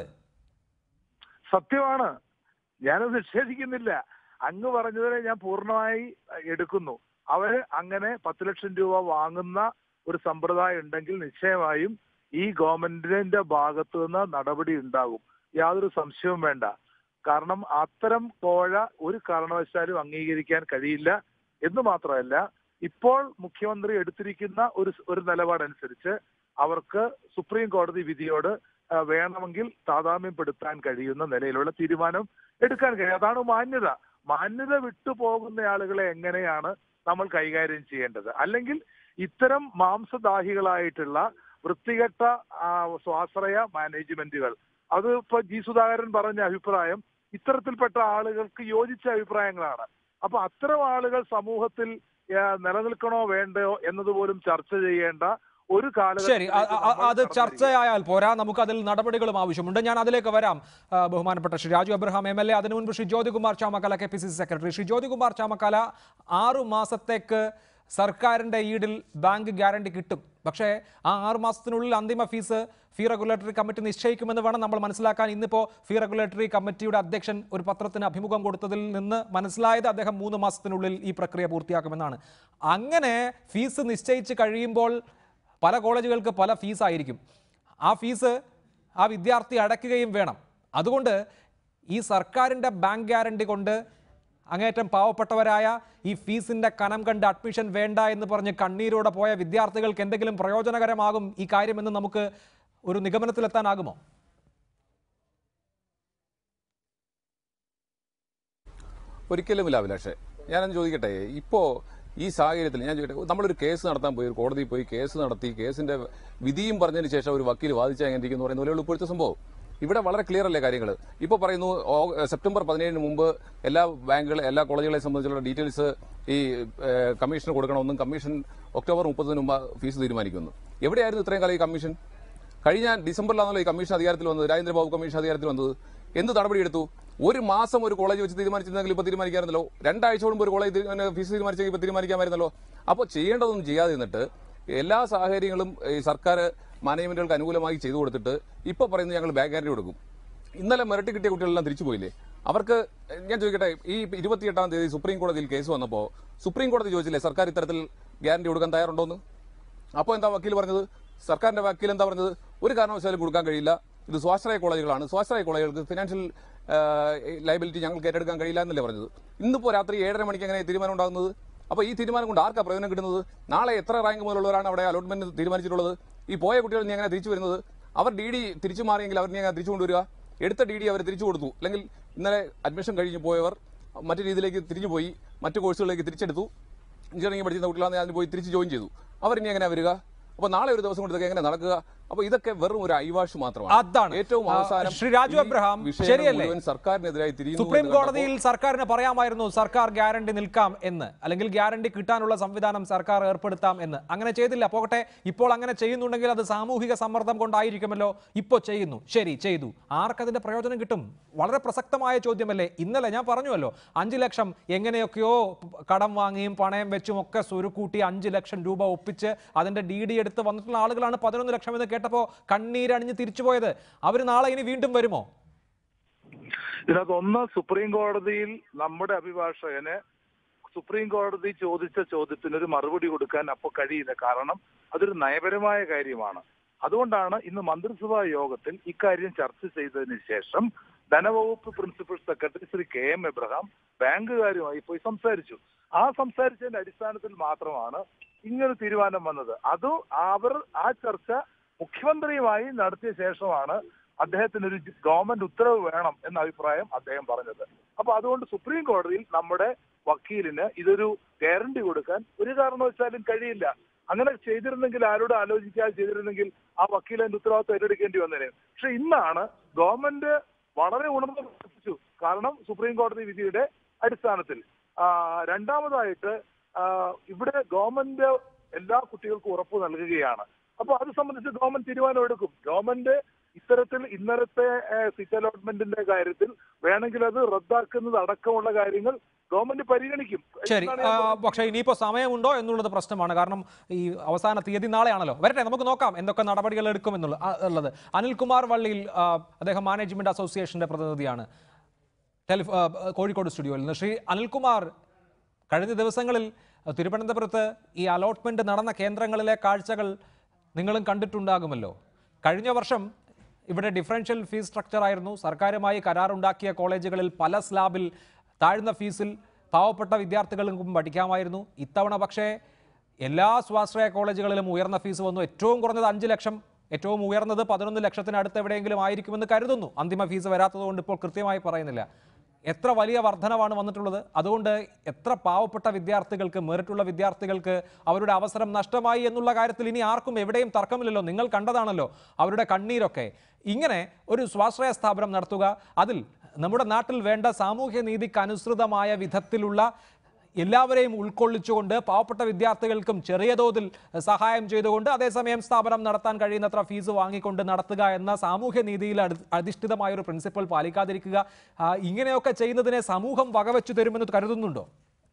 സത്യമാണ് ഞാനത് നിഷേധിക്കുന്നില്ല അങ്ങ് പറഞ്ഞതിനെ ഞാൻ പൂർണ്ണമായി അഹ്, എടുക്കുന്നു അവര് അങ്ങനെ പത്ത് ലക്ഷം രൂപ വാങ്ങുന്ന ഒരു സമ്പ്രദായം ഉണ്ടെങ്കിൽ നിശ്ചയമായും ഈ ഗവൺമെന്റിന്റെ ഭാഗത്തു നിന്ന് നടപടി ഉണ്ടാകും യാതൊരു സംശയവും വേണ്ട കാരണം അത്തരം കോഴ ഒരു കാരണവശാലും അംഗീകരിക്കാൻ കഴിയില്ല എന്ന് മാത്രമല്ല ഇപ്പോൾ മുഖ്യമന്ത്രി എടുത്തിരിക്കുന്ന ഒരു ഒരു നിലപാടനുസരിച്ച് അവർക്ക് സുപ്രീം കോടതി വിധിയോട് ആ, വേണമെങ്കിൽ താതാമ്യപ്പെടുത്താൻ കഴിയുന്ന നിലയിലുള്ള തീരുമാനം എടുക്കാൻ കഴിയും അതാണ് മാന്യത മാന്യത വിട്ടു പോകുന്ന ആളുകളെ എങ്ങനെയാണ് നമ്മൾ കൈകാര്യം ചെയ്യേണ്ടത് അല്ലെങ്കിൽ ഇത്തരം മാംസദാഹികളായിട്ടുള്ള വൃത്തികെട്ട ആ, സ്വാശ്രയ മാനേജ്മെന്റുകൾ അത് ഇപ്പൊ ജി സുധാകരൻ പറഞ്ഞ അഭിപ്രായം ഇത്തരത്തിൽപ്പെട്ട ആളുകൾക്ക് യോജിച്ച അഭിപ്രായങ്ങളാണ് അപ്പൊ അത്തരം ആളുകൾ സമൂഹത്തിൽ ആ, നിലനിൽക്കണോ വേണ്ടയോ എന്നതുപോലും ചർച്ച ചെയ്യേണ്ട ഒരു ശരി അ- അ- അ- അത് കാലഘട്ടം ചർച്ചയായാൽ പോരാ നമുക്ക് അതിൽ നടപടികളും ആവശ്യമുണ്ട് ഞാൻ അതിലേക്ക് വരാം ആ, ബഹുമാനപ്പെട്ട Shri Raju Abraham M L A അതിനു മുൻപ് Shri Jyothikumar Chamakkala K P C C secretary Shri Jyothikumar Chamakkala ആറു മാസത്തേക്ക് സർക്കാരിന്റെ ഈടിൽ ബാങ്ക് ഗ്യാരണ്ടി കിട്ടും പക്ഷേ ആ ആറു മാസത്തിനുള്ളിൽ അന്തിമ ഫീസ് ഫീ റെഗുലേറ്ററി കമ്മിറ്റി നിശ്ചയിക്കുമെന്ന് വേണം നമ്മൾ മനസ്സിലാക്കാൻ ഇന്നിപ്പോൾ ഫീ റെഗുലേറ്ററി കമ്മിറ്റിയുടെ അധ്യക്ഷൻ ഒരു പത്രത്തിന് അഭിമുഖം കൊടുത്തതിൽ നിന്ന് മനസ്സിലായത് അദ്ദേഹം മൂന്ന് മാസത്തിനുള്ളിൽ ഈ പ്രക്രിയ പൂർത്തിയാക്കുമെന്നാണ് അങ്ങനെ ഫീസ് നിശ്ചയിച്ച് കഴിയുമ്പോൾ പല കോളേജുകൾക്ക് പല ഫീസായിരിക്കും ആ ഫീസ് ആ വിദ്യാർത്ഥി അടയ്ക്കുകയും വേണം അതുകൊണ്ട് ഈ സർക്കാരിൻ്റെ ബാങ്ക് ഗ്യാരണ്ടി കൊണ്ട് അങ്ങേറ്റം പാവപ്പെട്ടവരായ ഈ ഫീസിൻ്റെ കനം കണ്ട് അഡ്മിഷൻ വേണ്ട എന്ന് പറഞ്ഞ് കണ്ണീരോടെ പോയ വിദ്യാർത്ഥികൾക്ക് എന്തെങ്കിലും പ്രയോജനകരമാകും ഈ കാര്യമെന്ന് നമുക്ക് ഒരു നിഗമനത്തിലെത്താനാകുമോ ഒരിക്കലുമില്ല അഭിലാഷേ ഞാനൊന്ന് ചോദിക്കട്ടെ ഇപ്പോ ഈ സാഹചര്യത്തിൽ ഞാൻ ചോദിക്കട്ടെ നമ്മളൊരു കേസ് നടത്താൻ പോയി ഒരു കോടതിയിൽ പോയി കേസ് നടത്തി കേസിന്റെ വിധിയും പറഞ്ഞതിന് ശേഷം ഒരു വക്കീൽ വാദിച്ചാൽ എങ്ങനെ ഇരിക്കുന്നു പറയുന്ന പോലെയുള്ള ഇപ്പോഴത്തെ സംഭവം ഇവിടെ വളരെ ക്ലിയർ അല്ലേ കാര്യങ്ങൾ ഇപ്പോൾ പറയുന്നു ഓ- സെപ്റ്റംബർ പതിനേഴിന് മുമ്പ് എല്ലാ ബാങ്കുകളെ എല്ലാ കോളേജുകളെ സംബന്ധിച്ചുള്ള ഡീറ്റെയിൽസ് ഈ ഏഹ്, കമ്മീഷന് കൊടുക്കണമെന്നും കമ്മീഷൻ ഒക്ടോബർ മുപ്പതിന് മുമ്പ് ഫീസ് തീരുമാനിക്കുന്നു എവിടെയായിരുന്നു ഇത്രയും കാലം ഈ കമ്മീഷൻ കഴിഞ്ഞ ഡിസംബറിലാണല്ലോ ഈ കമ്മീഷൻ അധികാരത്തിൽ വന്നത് രാജേന്ദ്രബാബു കമ്മീഷൻ അധികാരത്തിൽ വന്നത് എന്ത് നടപടിയെടുത്തു ഒരു മാസം ഒരു കോളേജ് വെച്ച് തീരുമാനിച്ചിരുന്നെങ്കിൽ ഇപ്പോൾ തീരുമാനിക്കാമായിരുന്നല്ലോ രണ്ടാഴ്ച മുമ്പ് ഒരു കോളേജ് തീ- പിന്നെ ഫീസ് തീരുമാനിച്ചെങ്കിൽ ഇപ്പോൾ തീരുമാനിക്കാമായിരുന്നല്ലോ അപ്പോൾ ചെയ്യേണ്ടതൊന്നും ചെയ്യാതെ നിന്നിട്ട് എല്ലാ സാഹചര്യങ്ങളും ഈ സർക്കാർ മാനേജ്മെന്റുകൾക്ക് അനുകൂലമായി ചെയ്തു കൊടുത്തിട്ട് ഇപ്പോൾ പറയുന്നത് ഞങ്ങൾ ബാങ്ക് ഗ്യാരണ്ടി കൊടുക്കും ഇന്നലെ മെറിറ്റ് കിട്ടിയ കുട്ടികളെല്ലാം തിരിച്ചു പോയില്ലേ അവർക്ക് ഞാൻ ചോദിക്കട്ടെ ഈ ഇരുപത്തിയെട്ടാം തീയതി സുപ്രീം കോടതിയിൽ കേസ് വന്നപ്പോൾ സുപ്രീം കോടതി ചോദിച്ചില്ലേ സർക്കാർ ഇത്തരത്തിൽ ഗ്യാരണ്ടി കൊടുക്കാൻ തയ്യാറുണ്ടോന്ന് അപ്പോൾ എന്താ വക്കീൽ പറഞ്ഞത് സർക്കാരിന്റെ വക്കീൽ എന്താ പറഞ്ഞത് ഒരു കാരണവശാലും കൊടുക്കാൻ കഴിയില്ല ഇത് സ്വാശ്രയ കോളേജുകളാണ് സ്വാശ്രയ കോളേജുകൾക്ക് ഫിനാൻഷ്യൽ ലൈബിലിറ്റി ഞങ്ങൾക്ക് ഏറ്റെടുക്കാൻ കഴിയില്ല എന്നല്ലേ പറഞ്ഞത് ഇന്നിപ്പോൾ രാത്രി ഏഴര മണിക്ക് എങ്ങനെ തീരുമാനം ഉണ്ടാകുന്നത് അപ്പോൾ ഈ തീരുമാനം കൊണ്ട് ആർക്കാ പ്രയോജനം കിട്ടുന്നത് നാളെ എത്ര റാങ്ക് മുതലുള്ളവരാണ് അവിടെ അലോട്ട്മെന്റ് തീരുമാനിച്ചിട്ടുള്ളത് ഈ പോയ കുട്ടികൾ നീ എങ്ങനെ തിരിച്ചു വരുന്നത് അവർ ഡി ഡി തിരിച്ചു മാറിയെങ്കിൽ അവർ നീ എങ്ങനെ തിരിച്ചു കൊണ്ടുവരിക എടുത്ത ഡി ഡി അവർ തിരിച്ചു കൊടുത്തു അല്ലെങ്കിൽ ഇന്നലെ അഡ്മിഷൻ കഴിഞ്ഞ് പോയവർ മറ്റു രീതിയിലേക്ക് തിരിഞ്ഞു പോയി മറ്റു കോഴ്സുകളിലേക്ക് തിരിച്ചെടുത്തു എഞ്ചിനീയറിംഗ് പഠിക്കുന്ന കുട്ടികളാണ് അതിന് പോയി തിരിച്ച് ജോയിൻ ചെയ്തു അവർ ഇനി എങ്ങനെ വരിക അപ്പോൾ നാളെ ഒരു ദിവസം കൊണ്ട് ഇതൊക്കെ എങ്ങനെ നടക്കുക അപ്പോൾ ഇതൊക്കെ വെറും ഒരു ഐവാഷ് മാത്രമാണ് അതാണ്. ഏറ്റവും ആ, അവസാനം ശ്രീ രാജു ഈ അബ്രഹാം, വിഷയങ്ങൾ ശരിയല്ലേ? മുഴുവൻ സർക്കാരിനെതിരായി തിരിയുന്നു സുപ്രീം എന്ന് കണ്ടപ്പോൾ കോടതിയിൽ സർക്കാരിന് പറയാമായിരുന്നു സർക്കാർ ഗ്യാരണ്ടി നിൽക്കാം എന്ന് അല്ലെങ്കിൽ ഗ്യാരണ്ടി കിട്ടാനുള്ള സംവിധാനം സർക്കാർ ഏർപ്പെടുത്താം എന്ന് അങ്ങനെ ചെയ്തില്ല പോകട്ടെ ഇപ്പോൾ അങ്ങനെ ചെയ്യുന്നുണ്ടെങ്കിൽ അത് സാമൂഹിക സമ്മർദ്ദം കൊണ്ടായിരിക്കുമല്ലോ ഇപ്പോൾ ചെയ്യുന്നു ശരി ചെയ്തു ആർക്കതിന്റെ പ്രയോജനം കിട്ടും വളരെ പ്രസക്തമായ ചോദ്യമല്ലേ ഇന്നലെ ഞാൻ പറഞ്ഞുവല്ലോ അഞ്ച് ലക്ഷം എങ്ങനെയൊക്കെയോ കടം വാങ്ങിയും പണയം വെച്ചും ഒക്കെ സ്വരുക്കൂട്ടി അഞ്ച് ലക്ഷം രൂപ ഒപ്പിച്ച് അതിന്റെ ഡി ഡി എടുത്ത് വന്നിട്ടുള്ള ആളുകളാണ് പതിനൊന്ന് ലക്ഷം എന്ന് കേട്ടപ്പോൾ കണ്ണീരണിഞ്ഞ് തിരിച്ചുപോയത് അവർ നാളെ ഇനി വീണ്ടും വരുമോ ഇതിനകത്ത് ഒന്ന് സുപ്രീം കോടതിയിൽ നമ്മുടെ അഭിഭാഷകന് സുപ്രീം കോടതി ചോദിച്ച ചോദ്യത്തിന് ഒരു മറുപടി കൊടുക്കാൻ അപ്പോൾ കഴിയില്ല കാരണം അതൊരു നയപരമായ കാര്യമാണ് അതുകൊണ്ടാണ് ഇന്ന് മന്ത്രിസഭാ യോഗത്തിൽ ഇക്കാര്യം ചർച്ച ചെയ്തതിന് ശേഷം ധനവകുപ്പ് principal secretary Shri K M Abraham ബാങ്കുകാരുമായി പോയി സംസാരിച്ചു ആ സംസാരിച്ചതിന്റെ അടിസ്ഥാനത്തിൽ മാത്രമാണ് ഇങ്ങനെ തീരുമാനം വന്നത് അത് അവർ ആ ചർച്ച മുഖ്യമന്ത്രിയുമായി നടത്തിയ ശേഷമാണ് അദ്ദേഹത്തിന് ഒരു ഗവൺമെന്റ് ഉത്തരവ് വേണം എന്ന അഭിപ്രായം അദ്ദേഹം പറഞ്ഞത് അപ്പൊ അതുകൊണ്ട് സുപ്രീം കോടതിയിൽ നമ്മുടെ വക്കീലിന് ഇതൊരു ഗ്യാരണ്ടി കൊടുക്കാൻ ഒരു കാരണവശാലും കഴിയില്ല അങ്ങനെ ചെയ്തിരുന്നെങ്കിൽ ആരോട് ആലോചിക്കാതെ ചെയ്തിരുന്നെങ്കിൽ ആ വക്കീൽ അതിന്റെ ഉത്തരവാദിത്വം ഏറ്റെടുക്കേണ്ടി വന്നേനെ പക്ഷെ ഇന്നാണ് ഗവൺമെന്റ് വളരെ ഉണർന്ന് പ്രവർത്തിച്ചു കാരണം സുപ്രീം കോടതി വിധിയുടെ അടിസ്ഥാനത്തിൽ ആ, രണ്ടാമതായിട്ട് ആ, ഇവിടെ ഗവൺമെന്റ് എല്ലാ കുട്ടികൾക്കും ഉറപ്പ് നൽകുകയാണ് അപ്പൊ അത് സംബന്ധിച്ച് ഗവൺമെന്റ് തീരുമാനം എടുക്കും ഗവൺമെന്റ് ഇത്തരത്തിൽ ഇന്നലത്തെ സീറ്റ് അലോട്ട്മെന്റിന്റെ കാര്യത്തിൽ വേണമെങ്കിൽ അത് റദ്ദാക്കുന്നത് അടക്കമുള്ള കാര്യങ്ങൾ ഗവൺമെന്റ് പരിഗണിക്കും ശരി എന്നാണ് ആ, ഞാൻ പറയുന്നത്. പക്ഷേ ഇനിയിപ്പോൾ സമയമുണ്ടോ എന്നുള്ളത് പ്രശ്നമാണ് കാരണം ഈ അവസാന തീയതി നാളെയാണല്ലോ വരട്ടെ നമുക്ക് നോക്കാം എന്തൊക്കെ നടപടികൾ എടുക്കും എന്നുള്ള ആ, ഉള്ളത് അനിൽകുമാർ വള്ളിയിൽ ആ, അദ്ദേഹം മാനേജ്മെന്റ് അസോസിയേഷന്റെ പ്രതിനിധിയാണ് ടെലിഫ ആ, കോഴിക്കോട് സ്റ്റുഡിയോയിൽ നിന്ന് ശ്രീ അനിൽകുമാർ കഴിഞ്ഞ ദിവസങ്ങളിൽ തിരുവനന്തപുരത്ത് ഈ അലോട്ട്മെന്റ് നടന്ന കേന്ദ്രങ്ങളിലെ കാഴ്ചകൾ നിങ്ങളും കണ്ടിട്ടുണ്ടാകുമല്ലോ കഴിഞ്ഞ വർഷം ഇവിടെ ഡിഫറൻഷ്യൽ ഫീസ് സ്ട്രക്ചർ ആയിരുന്നു സർക്കാരുമായി കരാറുണ്ടാക്കിയ കോളേജുകളിൽ പല സ്ലാബിൽ താഴ്ന്ന ഫീസിൽ പാവപ്പെട്ട വിദ്യാർത്ഥികൾക്കും പഠിക്കാമായിരുന്നു ഇത്തവണ പക്ഷേ എല്ലാ സ്വാശ്രയ കോളേജുകളിലും ഉയർന്ന ഫീസ് വന്നു ഏറ്റവും കുറഞ്ഞത് അഞ്ച് ലക്ഷം ഏറ്റവും ഉയർന്നത് പതിനൊന്ന് ലക്ഷത്തിനടുത്ത് എവിടെയെങ്കിലും ആയിരിക്കുമെന്ന് കരുതുന്നു അന്തിമ ഫീസ് വരാത്തതുകൊണ്ട് ഇപ്പോൾ കൃത്യമായി പറയുന്നില്ല എത്ര വലിയ വർധനവാണ് വന്നിട്ടുള്ളത് അതുകൊണ്ട് എത്ര പാവപ്പെട്ട വിദ്യാർത്ഥികൾക്ക് മെറിറ്റുള്ള വിദ്യാർത്ഥികൾക്ക് അവരുടെ അവസരം നഷ്ടമായി എന്നുള്ള കാര്യത്തിൽ ഇനി ആർക്കും എവിടെയും തർക്കമില്ലല്ലോ നിങ്ങൾ കണ്ടതാണല്ലോ അവരുടെ കണ്ണീരൊക്കെ ഇങ്ങനെ ഒരു സ്വാശ്രയ സ്ഥാപനം നടത്തുക അതിൽ നമ്മുടെ നാട്ടിൽ വേണ്ട സാമൂഹ്യ നീതിക്ക് അനുസൃതമായ വിധത്തിലുള്ള എല്ലാവരെയും ഉൾക്കൊള്ളിച്ചുകൊണ്ട് പാവപ്പെട്ട വിദ്യാർത്ഥികൾക്കും ചെറിയ തോതിൽ സഹായം ചെയ്തുകൊണ്ട് അതേസമയം സ്ഥാപനം നടത്താൻ കഴിയുന്നത്ര ഫീസ് വാങ്ങിക്കൊണ്ട് നടത്തുക എന്ന സാമൂഹ്യ നീതിയിൽ അടി- അധിഷ്ഠിതമായ ഒരു പ്രിൻസിപ്പൽ പാലിക്കാതിരിക്കുക ആ, ഇങ്ങനെയൊക്കെ ചെയ്യുന്നതിനെ സമൂഹം വകവെച്ചു തരുമെന്ന് കരുതുന്നുണ്ടോ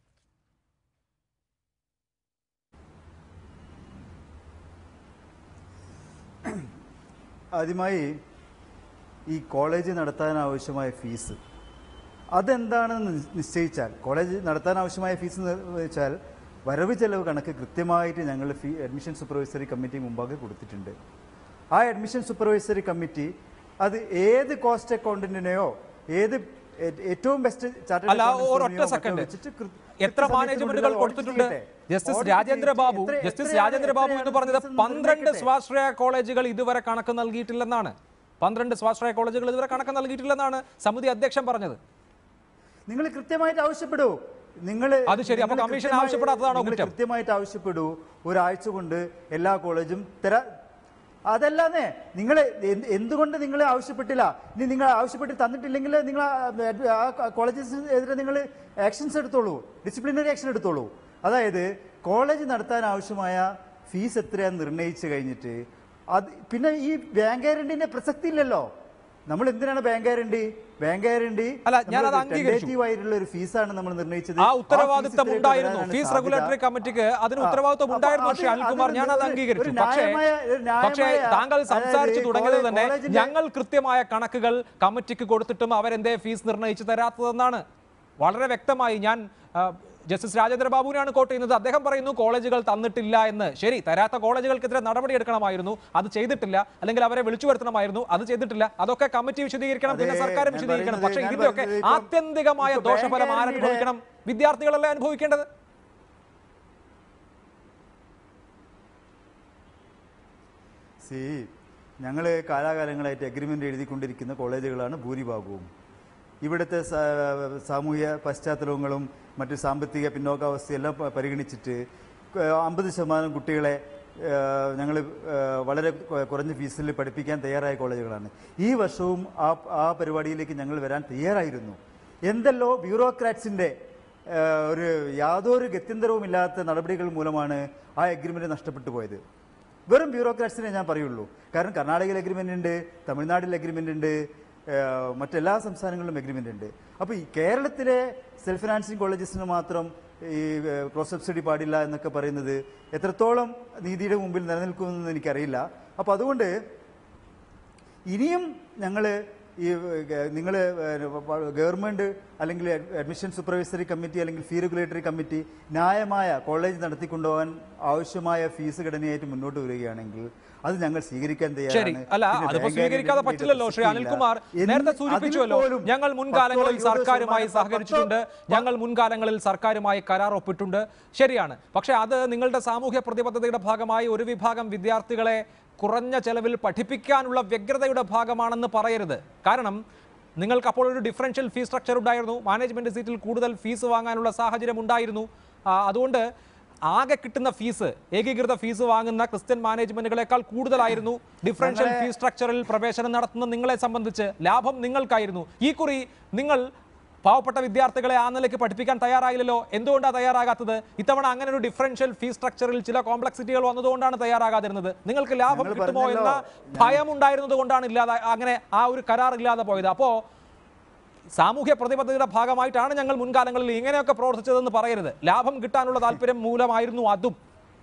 ആദ്യമായി ഈ കോളേജ് നടത്താൻ ആവശ്യമായ ഫീസ് അതെന്താണെന്ന് നി- നിശ്ചയിച്ചാൽ കോളേജ് നടത്താൻ ആവശ്യമായ ഫീസ് എന്ന് വെച്ചാൽ വരവ് ചെലവ് കണക്ക് കൃത്യമായിട്ട് ഞങ്ങൾ ഫീ അഡ്മിഷൻ സൂപ്പർവൈസറി കമ്മിറ്റി മുമ്പാകെ കൊടുത്തിട്ടുണ്ട് ആ അഡ്മിഷൻ സൂപ്പർവൈസറി കമ്മിറ്റി അത് ഏത് കോസ്റ്റ് അക്കൗണ്ടന്റിനെയോ ഏത് ഏ- ഏറ്റവും ബെസ്റ്റ് അല്ല ഒരൊറ്റ സെക്കൻഡ് എത്ര മാനേജ്മെന്റുകൾ കൊടുത്തിട്ടുണ്ട് ജസ്റ്റിസ് രാജേന്ദ്ര ബാബു ജസ്റ്റിസ് രാജേന്ദ്ര ബാബു എന്ന് പറഞ്ഞത് പന്ത്രണ്ട് സ്വാശ്രയ കോളേജുകൾ ഇതുവരെ കണക്ക് നൽകിയിട്ടില്ലെന്നാണ് പന്ത്രണ്ട് സ്വാശ്രയ കോളേജുകൾ ഇതുവരെ കണക്ക് നൽകിയിട്ടില്ലെന്നാണ് സമിതി അധ്യക്ഷൻ പറഞ്ഞത് നിങ്ങൾ കൃത്യമായിട്ട് ആവശ്യപ്പെടൂ നിങ്ങൾ അത് ശരി. അപ്പൊ നിങ്ങൾ കമ്മീഷൻ കൃത്യമായി- ആവശ്യപ്പെടാത്തതാണോ നിങ്ങൾ കുറ്റം? കൃത്യമായിട്ട് ആവശ്യപ്പെടൂ ഒരാഴ്ച കൊണ്ട് എല്ലാ കോളേജും തരാ അതല്ലാന്നേ നിങ്ങൾ എന്തുകൊണ്ട് നിങ്ങൾ ആവശ്യപ്പെട്ടില്ല ഇനി നിങ്ങൾ ആവശ്യപ്പെട്ട് തന്നിട്ടില്ലെങ്കിൽ നിങ്ങൾ ആ- ആ കോളേജസിനെതിരെ നിങ്ങൾ ആക്ഷൻസ് എടുത്തോളൂ ഡിസിപ്ലിനറി ആക്ഷൻ എടുത്തോളൂ അതായത് കോളേജ് നടത്താൻ ആവശ്യമായ ഫീസ് എത്രയാന്ന് നിർണ്ണയിച്ചു കഴിഞ്ഞിട്ട് അത് പിന്നെ ഈ ബാങ്ക് ഗ്യാരണ്ടിന്റെ പ്രസക്തി ഇല്ലല്ലോ നമ്മൾ എന്തിനാണ് ബാങ്ക് ഗ്യാരണ്ടി ബാങ്ക് ഗ്യാരണ്ടി അല്ല, ഞാനത് അംഗീകരിച്ചു. tentative ആയിട്ടുള്ള ഒരു ഫീസാണ് നമ്മൾ നിർണ്ണയിച്ചത് ആ ആ ഉത്തരവാദിത്തം ഫീസ് ഉണ്ടായിരുന്നു ഇത്രയൊക്കെ ഫീസ് വരാനാണ് റെഗുലേറ്ററി സാധ്യത. കമ്മിറ്റിക്ക് അതിന് ആ, ഉത്തരവാദിത്വം അപ്പൊ ഉണ്ടായിരുന്നു അത് പക്ഷേ അനിൽകുമാർ അത് ഞാൻ അത് ഒരു അംഗീകരിച്ചു ന്യായമായ- പക്ഷേ ഒരു ന്യായമായ- പക്ഷേ താങ്കൾ അതായത് സംസാരിച്ചു ഈ തുടങ്ങിയത് കോളേ- തന്നെ കോളേജിന്റെ- ഞങ്ങൾ കൃത്യമായ കണക്കുകൾ കമ്മിറ്റിക്ക് കൊടുത്തിട്ടും അവരെന്തേ ഫീസ് നിർണ്ണയിച്ചു തരാത്തതെന്നാണ് വളരെ വ്യക്തമായി ഞാൻ ആ, ജസ്റ്റിസ് രാജേന്ദ്ര ബാബുവിനാണ് കോട്ട് ചെയ്യുന്നത് അദ്ദേഹം പറയുന്നു കോളേജുകൾ തന്നിട്ടില്ല എന്ന് ശരി തരാത്ത കോളേജുകൾക്കെതിരെ നടപടി എടുക്കണമായിരുന്നു അത് ചെയ്തിട്ടില്ല അല്ലെങ്കിൽ അവരെ വിളിച്ചു വരുത്തണമായിരുന്നു അത് ചെയ്തിട്ടില്ല അതൊക്കെ കമ്മിറ്റി വിശദീകരിക്കണം പിന്നെ അതെ, സർക്കാരും ഞാൻ വിശദീകരിക്കണം പറയുന്നത് പക്ഷേ ഞാൻ ഇതിന്റെയൊക്കെ പറയുന്നത് ഇപ്പം- ആത്യന്തികമായ ഇപ്പം ദോഷഫലം ബാങ്ക് ആരനുഭവിക്കണം വിദ്യാർത്ഥികളല്ലേ അനുഭവിക്കേണ്ടത് സി ഞങ്ങൾ കാലാകാലങ്ങളായിട്ട് അഗ്രിമെന്റ് എഴുതിക്കൊണ്ടിരിക്കുന്ന കോളേജുകളാണ് ഭൂരിഭാഗവും ഇവിടുത്തെ സാ- സാമൂഹ്യ പശ്ചാത്തലങ്ങളും മറ്റു സാമ്പത്തിക പിന്നോക്കാവസ്ഥയെല്ലാം പ- പരിഗണിച്ചിട്ട് അമ്പത് ശതമാനം കുട്ടികളെ ഞങ്ങൾ വളരെ കൊ- കുറഞ്ഞ ഫീസിൽ പഠിപ്പിക്കാൻ തയ്യാറായ കോളേജുകളാണ് ഈ വർഷവും ആ ആ പരിപാടിയിലേക്ക് ഞങ്ങൾ വരാൻ തയ്യാറായിരുന്നു എന്തെല്ലോ ബ്യൂറോക്രാറ്റ്സിന്റെ ഏഹ്, ഒരു യാതൊരു ഗത്യന്തരവുമില്ലാത്ത നടപടികൾ മൂലമാണ് ആ എഗ്രിമെന്റ് നഷ്ടപ്പെട്ടു പോയത് വെറും ബ്യൂറോക്രാറ്റ്സിനെ ഞാൻ പറയുള്ളൂ കാരണം കർണാടകയിൽ എഗ്രിമെന്റ് ഉണ്ട് തമിഴ്നാട്ടിൽ എഗ്രിമെന്റ് ഉണ്ട് ഏഹ്, മറ്റെല്ലാ സംസ്ഥാനങ്ങളിലും എഗ്രിമെന്റ് ഉണ്ട് അപ്പോൾ ഈ കേരളത്തിലെ സെൽഫ് ഫിനാൻസിങ് കോളേജസിന് മാത്രം ഈ ക്രോസ് സബ്സിഡി പാടില്ല എന്നൊക്കെ പറയുന്നത് എത്രത്തോളം നീതിയുടെ മുമ്പിൽ നിലനിൽക്കുമെന്ന് എനിക്കറിയില്ല അപ്പോൾ അതുകൊണ്ട് ഇനിയും ഞങ്ങൾ ഈ നിങ്ങൾ ഗവൺമെന്റ് അല്ലെങ്കിൽ അഡ്മിഷൻ സൂപ്പർവൈസറി കമ്മിറ്റി അല്ലെങ്കിൽ ഫീ റെഗുലേറ്ററി കമ്മിറ്റി ന്യായമായ കോളേജ് നടത്തിക്കൊണ്ടുപോകാൻ ആവശ്യമായ ഫീസ് ഘടനയായിട്ട് മുന്നോട്ട് വരികയാണെങ്കിൽ അത് ഞങ്ങൾ സ്വീകരിക്കാൻ ശരി തയ്യാറാണ് അല്ല പിന്നെ അതിപ്പോ ബാങ്ക് സ്വീകരിക്കാതെ ഗ്യാരണ്ടി പറ്റില്ലല്ലോ ശ്രീ പ്രസക്തിയില്ല. അനിൽകുമാർ എന്ന് നേരത്തെ അതിൽ സൂചിപ്പിച്ചുവല്ലോ പോലും ഞങ്ങൾ മുൻകാലങ്ങളിൽ പത്തോ ഇരുപതോ സർക്കാരുമായി ശതമാനം സഹകരിച്ചിട്ടുണ്ട് ഞങ്ങൾ മുൻകാലങ്ങളിൽ സർക്കാരുമായി കരാർ ഒപ്പിട്ടുണ്ട് ശരിയാണ് പക്ഷേ അത് നിങ്ങളുടെ സാമൂഹ്യ പ്രതിബദ്ധതയുടെ ഭാഗമായി ഒരു വിഭാഗം വിദ്യാർത്ഥികളെ കുറഞ്ഞ ചെലവിൽ പഠിപ്പിക്കാനുള്ള വ്യഗ്രതയുടെ ഭാഗമാണെന്ന് പറയരുത് കാരണം നിങ്ങൾക്ക് അപ്പോൾ ഒരു ഡിഫറൻഷ്യൽ ഫീസ് സ്ട്രക്ചർ ഉണ്ടായിരുന്നു മാനേജ്മെന്റ് സീറ്റിൽ കൂടുതൽ ഫീസ് വാങ്ങാനുള്ള സാഹചര്യം ഉണ്ടായിരുന്നു ആ, അതുകൊണ്ട് ആകെ കിട്ടുന്ന ഫീസ് ഏകീകൃത ഫീസ് വാങ്ങുന്ന ക്രിസ്ത്യൻ മാനേജ്മെന്റുകളെക്കാൾ കൂടുതലായിരുന്നു ഡിഫറൻഷ്യൽ ഞങ്ങളെ- ഫീസ് സ്ട്രക്ചറിൽ പ്രവേശനം നടത്തുന്ന നിങ്ങളെ സംബന്ധിച്ച് ലാഭം നിങ്ങൾക്കായിരുന്നു ഈ കുറി നിങ്ങൾ പാവപ്പെട്ട വിദ്യാർത്ഥികളെ ആ നിലയ്ക്ക് പഠിപ്പിക്കാൻ തയ്യാറായില്ലല്ലോ എന്തുകൊണ്ടാണ് തയ്യാറാകാത്തത് ഇത്തവണ അങ്ങനെ ഒരു ഡിഫറൻഷ്യൽ ഫീസ് സ്ട്രക്ചറിൽ ചില കോംപ്ലക്സിറ്റികൾ വന്നതുകൊണ്ടാണ് തയ്യാറാകാതിരുന്നത് നിങ്ങൾക്ക് ലാഭം ഞങ്ങൾ കിട്ടുമോ എന്ന പറഞ്ഞല്ലോ, ഭയം ഉണ്ടായിരുന്നത് കൊണ്ടാണ് ഇല്ലാതെ അങ്ങനെ ആ ഒരു കരാർ ഇല്ലാതെ പോയത് അപ്പോ സാമൂഹ്യ പ്രതിബദ്ധതയുടെ ഭാഗമായിട്ടാണ് ഞങ്ങൾ മുൻകാലങ്ങളിൽ ഇങ്ങനെയൊക്കെ പ്രവർത്തിച്ചതെന്ന് പറയരുത് ലാഭം കിട്ടാനുള്ള താല്പര്യം മൂലമായിരുന്നു അതും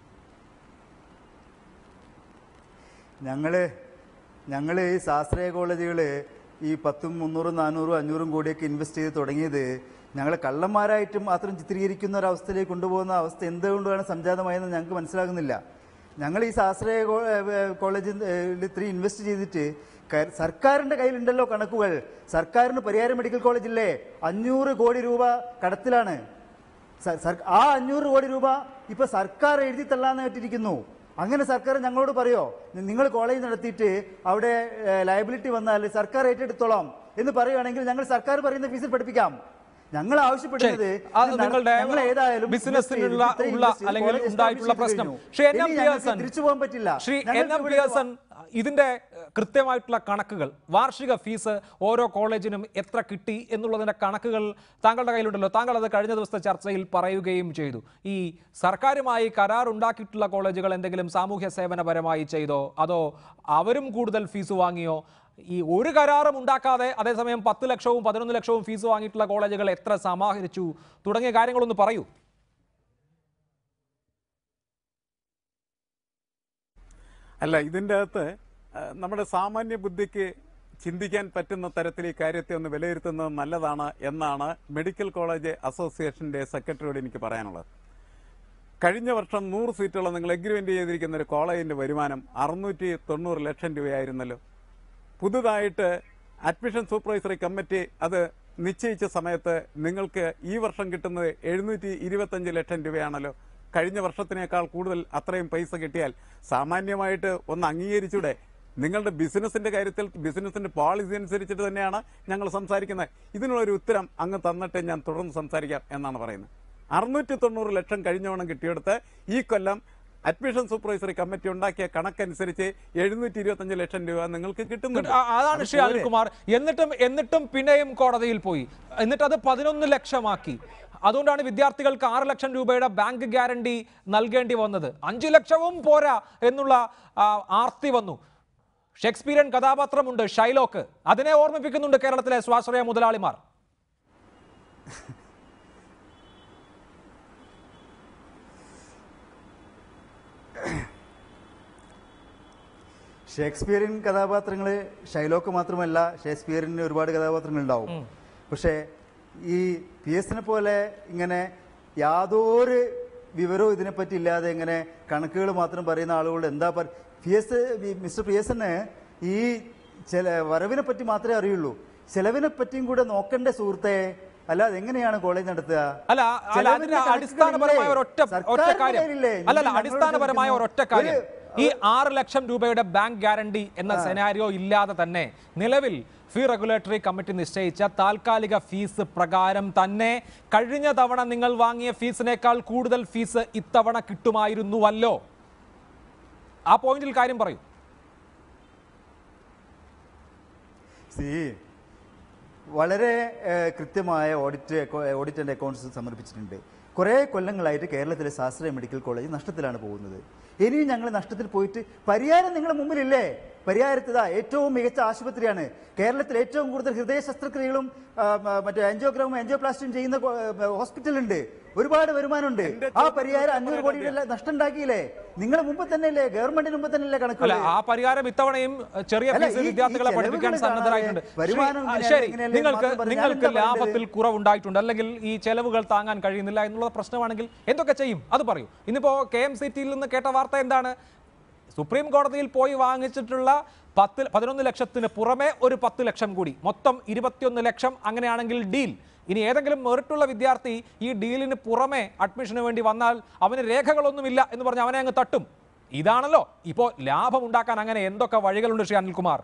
ഞങ്ങള് ഞങ്ങൾ ഈ ശാസ്ത്രീയ കോളേജുകൾ ഈ പത്തും മുന്നൂറും നാനൂറും അഞ്ഞൂറും കോടിയൊക്കെ ഇൻവെസ്റ്റ് ചെയ്ത് തുടങ്ങിയത് ഞങ്ങളെ കള്ളന്മാരായിട്ട് മാത്രം ചിത്രീകരിക്കുന്ന ഒരു അവസ്ഥയിലേക്ക് കൊണ്ടുപോകുന്ന അവസ്ഥ എന്തുകൊണ്ടാണ് സംജാതമായെന്ന് ഞങ്ങൾക്ക് മനസ്സിലാകുന്നില്ല ഞങ്ങൾ ഈ ശാസ്ത്രീയ കോ- ഏഹ് കോളേജിൽ ഏഹ് ഇത്രയും ഇൻവെസ്റ്റ് ചെയ്തിട്ട് ക- സർക്കാരിന്റെ കയ്യിലുണ്ടല്ലോ കണക്കുകൾ സർക്കാരിന് പരിയാരം മെഡിക്കൽ കോളേജില്ലേ അഞ്ഞൂറ് കോടി രൂപ കടത്തിലാണ് സ- സർ- ആ അഞ്ഞൂറ് കോടി രൂപ ഇപ്പൊ സർക്കാർ എഴുതി തള്ളാന്ന് കേട്ടിരിക്കുന്നു അങ്ങനെ സർക്കാർ ഞങ്ങളോട് പറയോ നിങ്ങൾ കോളേജ് നടത്തിയിട്ട് അവിടെ ലയബിലിറ്റി വന്നാൽ സർക്കാർ ഏറ്റെടുത്തോളാം എന്ന് പറയുകയാണെങ്കിൽ ഞങ്ങൾ സർക്കാർ പറയുന്ന ഫീസിൽ പഠിപ്പിക്കാം ഞങ്ങൾ ആവശ്യപ്പെടുന്നത് ശരി. അത് ഇത് നട- നിങ്ങളുടെ ഞങ്ങൾ ഏതായാലും ബിസിനസ്സിനുള്ള invest ചെയ്ത് ഇത്രയും ഉള്ള invest ചെയ്ത് അല്ലെങ്കിൽ college ഉണ്ടായിട്ടുള്ള establish ചെയ്ത് പ്രശ്നം കഴിഞ്ഞു. ശ്രീ എൻ എം ഇനി ഞങ്ങൾക്ക് പിയേഴ്സൺ തിരിച്ചു പോകാൻ പറ്റില്ല ശ്രീ എൻ ഞങ്ങൾക്ക് എം ഇവിടെ പിയേഴ്സൺ ഇതിന്റെ ഏഹ്, കൃത്യമായിട്ടുള്ള കണക്കുകൾ വാർഷിക ഫീസ് ഓരോ കോളേജിനും എത്ര കിട്ടി എന്നുള്ളതിന്റെ കണക്കുകൾ താങ്കളുടെ കയ്യിലുണ്ടല്ലോ താങ്കൾ അത് കഴിഞ്ഞ ദിവസത്തെ ചർച്ചയിൽ പറയുകയും ചെയ്തു ഈ സർക്കാരുമായി കരാർ ഉണ്ടാക്കിയിട്ടുള്ള കോളേജുകൾ എന്തെങ്കിലും സാമൂഹ്യ സേവനപരമായി ചെയ്തോ അതോ അവരും കൂടുതൽ ഫീസ് വാങ്ങിയോ ഈ ഒരു കരാറും ഉണ്ടാക്കാതെ അതേസമയം പത്ത് ലക്ഷവും പതിനൊന്ന് ലക്ഷവും ഫീസ് വാങ്ങിയിട്ടുള്ള കോളേജുകൾ എത്ര സമാഹരിച്ചു തുടങ്ങിയ കാര്യങ്ങളൊന്ന് പറയൂ അല്ല ഇതിൻ്റെ അകത്ത് ആ, നമ്മുടെ സാമാന്യ ബുദ്ധിക്ക് ചിന്തിക്കാൻ പറ്റുന്ന തരത്തിൽ ഈ കാര്യത്തെ ഒന്ന് വിലയിരുത്തുന്നത് നല്ലതാണ് എന്നാണ് മെഡിക്കൽ കോളേജ് അസോസിയേഷന്റെ സെക്രട്ടറിയോട് എനിക്ക് പറയാനുള്ളത് കഴിഞ്ഞ വർഷം നൂറ് സീറ്റുള്ള നിങ്ങൾ എഗ്രിമെന്റ് ചെയ്തിരിക്കുന്ന ഒരു കോളേജിന്റെ വരുമാനം അറുന്നൂറ്റി തൊണ്ണൂറ് ലക്ഷം രൂപയായിരുന്നല്ലോ പുതുതായിട്ട് അഡ്മിഷൻ സൂപ്പർവൈസറി കമ്മിറ്റി അത് നിശ്ചയിച്ച സമയത്ത് നിങ്ങൾക്ക് ഈ വർഷം കിട്ടുന്നത് എഴുന്നൂറ്റി ഇരുപത്തഞ്ച് ലക്ഷം രൂപയാണല്ലോ കഴിഞ്ഞ വർഷത്തിനേക്കാൾ കൂടുതൽ അത്രയും പൈസ കിട്ടിയാൽ സാമാന്യമായിട്ട് ഒന്ന് അംഗീകരിച്ചൂടെ നിങ്ങളുടെ ബിസിനസിന്റെ കാര്യത്തിൽ ബിസിനസിന്റെ പോളിസി അനുസരിച്ചിട്ട് തന്നെയാണ് ഞങ്ങൾ സംസാരിക്കുന്നത് ഇതിനുള്ളൊരു ഉത്തരം അങ്ങ് തന്നിട്ട് ഞാൻ തുടർന്ന് സംസാരിക്കാം എന്നാണ് പറയുന്നത് അറുന്നൂറ്റി തൊണ്ണൂറ് ലക്ഷം കഴിഞ്ഞവണ്ണം കിട്ടിയെടുത്ത് ഈ കൊല്ലം അഡ്മിഷൻ സൂപ്പർവൈസറി കമ്മിറ്റി ഉണ്ടാക്കിയ കണക്കനുസരിച്ച് എഴുന്നൂറ്റി ഇരുപത്തഞ്ച് ലക്ഷം രൂപ നിങ്ങൾക്ക് കിട്ടുന്നുണ്ട് ആ- അതാണ് അത് ശ്രീ പോരെ? അനിൽകുമാർ എന്നിട്ടും എന്നിട്ടും പിന്നെയും കോടതിയിൽ പോയി എന്നിട്ട് അത് പതിനൊന്ന് ലക്ഷമാക്കി അതുകൊണ്ടാണ് വിദ്യാർത്ഥികൾക്ക് ആറ് ലക്ഷം രൂപയുടെ ബാങ്ക് ഗ്യാരണ്ടി നൽകേണ്ടി വന്നത് അഞ്ചു ലക്ഷവും പോരാ എന്നുള്ള ആ, ആർത്തി വന്നു ഷേക്സ്പീരിയൻ കഥാപാത്രമുണ്ട് ഷൈലോക്ക് അതിനെ ഓർമ്മിപ്പിക്കുന്നുണ്ട് കേരളത്തിലെ സ്വാശ്രയ മുതലാളിമാർ ഷേക്സ്പിയറിൻ കഥാപാത്രങ്ങൾ ഷൈലോക്ക് മാത്രമല്ല ഷേക്സ്പിയറിന് ഒരുപാട് കഥാപാത്രങ്ങൾ ഉണ്ടാവും പക്ഷേ ഈ പി എസിനെ പോലെ ഇങ്ങനെ യാതൊരു വിവരവും ഇതിനെപ്പറ്റി ഇല്ലാതെ ഇങ്ങനെ കണക്കുകൾ മാത്രം പറയുന്ന ആളുകളോട് എന്താ പറ പി എസ് മിസ്റ്റർ പി എസിന് ഈ ചില വരവിനെ പറ്റി മാത്രമേ അറിയുള്ളൂ ചെലവിനെ പറ്റിയും കൂടെ നോക്കണ്ടേ സുഹൃത്തെ അല്ലാതെ എങ്ങനെയാണ് കോളേജ് നടത്തുക അല്ല അല്ല ചെലവിന്റെ അതിന് കണക്കുകളില്ലേ? അടിസ്ഥാനപരമായ ഒരൊറ്റ ഒറ്റ സർക്കാരിന്റെ കാര്യം കയ്യിലില്ലേ? അല്ലല്ല ഞങ്ങളോട് അടിസ്ഥാനപരമായ ചോദിക്കുന്നു. ഒരൊറ്റ കാര്യം ഒരു- ഈ ആറ് ലക്ഷം രൂപയുടെ ബാങ്ക് ഗ്യാരണ്ടി എന്ന സെനാരിയോ ഇല്ലാതെ തന്നെ നിലവിൽ ഫീ റെഗുലേറ്ററി കമ്മിറ്റി നിശ്ചയിച്ച താൽക്കാലിക ഫീസ് പ്രകാരം തന്നെ കഴിഞ്ഞ തവണ നിങ്ങൾ വാങ്ങിയ ഫീസിനേക്കാൾ കൂടുതൽ ഫീസ് ഇത്തവണ കിട്ടുമായിരുന്നുവല്ലോ ആ പോയിന്റിൽ കാര്യം പറയൂ സി വളരെ ഏഹ്, കൃത്യമായ ഓഡിറ്റ് ഓഡിറ്റ് ആൻഡ് അക്കൗണ്ട്സ് സമർപ്പിച്ചിട്ടുണ്ട് കുറേ കൊല്ലങ്ങളായിട്ട് കേരളത്തിലെ ശാസ്ത്രീയ മെഡിക്കൽ കോളേജ് നഷ്ടത്തിലാണ് പോകുന്നത് ഇനിയും ഞങ്ങൾ നഷ്ടത്തിൽ പോയിട്ട് പരിഹാരം നിങ്ങളുടെ മുമ്പിലില്ലേ പരിഹാരത്തിതാ ഏറ്റവും മികച്ച ആശുപത്രിയാണ് കേരളത്തിൽ ഏറ്റവും കൂടുതൽ ഹൃദയ ശസ്ത്രക്രിയകളും ആ, മ, മറ്റേ ആൻജിയോഗ്രാമും ആൻജിയോപ്ലാസ്റ്റിയും ചെയ്യുന്ന കോ- ആ, ഹോസ്പിറ്റലുണ്ട് ഒരുപാട് വരുമാനമുണ്ട് ആ പരിഹാരം അഞ്ഞൂറ് കോടിയുടെ നഷ്ടം ഉണ്ടാക്കിയില്ലേ നിങ്ങൾ മുമ്പ് തന്നെയല്ലേ ഗവൺമെന്റിന് മുമ്പ് തന്നെയല്ലേ അല്ല കണക്കുകൾ ആ പരിഹാരം ഇത്തവണയും എഹ്, ചെറിയ അല്ല, ഫീസിൽ ഈ- ഈ വിദ്യാർത്ഥികളെ പഠിപ്പിക്കാൻ ചെലവുകൾ സന്നദ്ധരായിട്ടുണ്ട് കാണാതെ വരുമാനം ശ്രീ- ആ, ഇങ്ങനെയല്ലേ, ശരി ഇങ്ങനെയല്ലേ നിങ്ങൾക്ക് മാത്രം പറഞ്ഞാൽ നിങ്ങൾക്ക് എന്താ പറയേണ്ടത്? ലാഭത്തിൽ കുറവുണ്ടായിട്ടുണ്ട് അല്ലെങ്കിൽ ഈ ചെലവുകൾ താങ്ങാൻ കഴിയുന്നില്ല എന്നുള്ള പ്രശ്നമാണെങ്കിൽ എന്തൊക്കെ ചെയ്യും അത് പറയൂ ഇന്നിപ്പോ കെ എം സി ടിയിൽ നിന്ന് കേട്ട വാർത്ത എന്താണ് സുപ്രീം കോടതിയിൽ പോയി വാങ്ങിച്ചിട്ടുള്ള പത്ത് പതിനൊന്ന് ലക്ഷത്തിന് പുറമെ ഒരു പത്ത് ലക്ഷം കൂടി മൊത്തം ഇരുപത്തിയൊന്ന് ലക്ഷം അങ്ങനെയാണെങ്കിൽ ഡീൽ ഇനി ഏതെങ്കിലും മെറിറ്റുള്ള വിദ്യാർത്ഥി ഈ ഡീലിന് പുറമെ അഡ്മിഷന് വേണ്ടി വന്നാൽ അവന് രേഖകളൊന്നുമില്ല എന്ന് പറഞ്ഞ് അവനെ അങ്ങ് തട്ടും ഇതാണല്ലോ ഇപ്പോൾ ലാഭം ഉണ്ടാക്കാൻ അങ്ങനെ എന്തൊക്കെ വഴികളുണ്ട് ശ്രീ അനിൽകുമാർ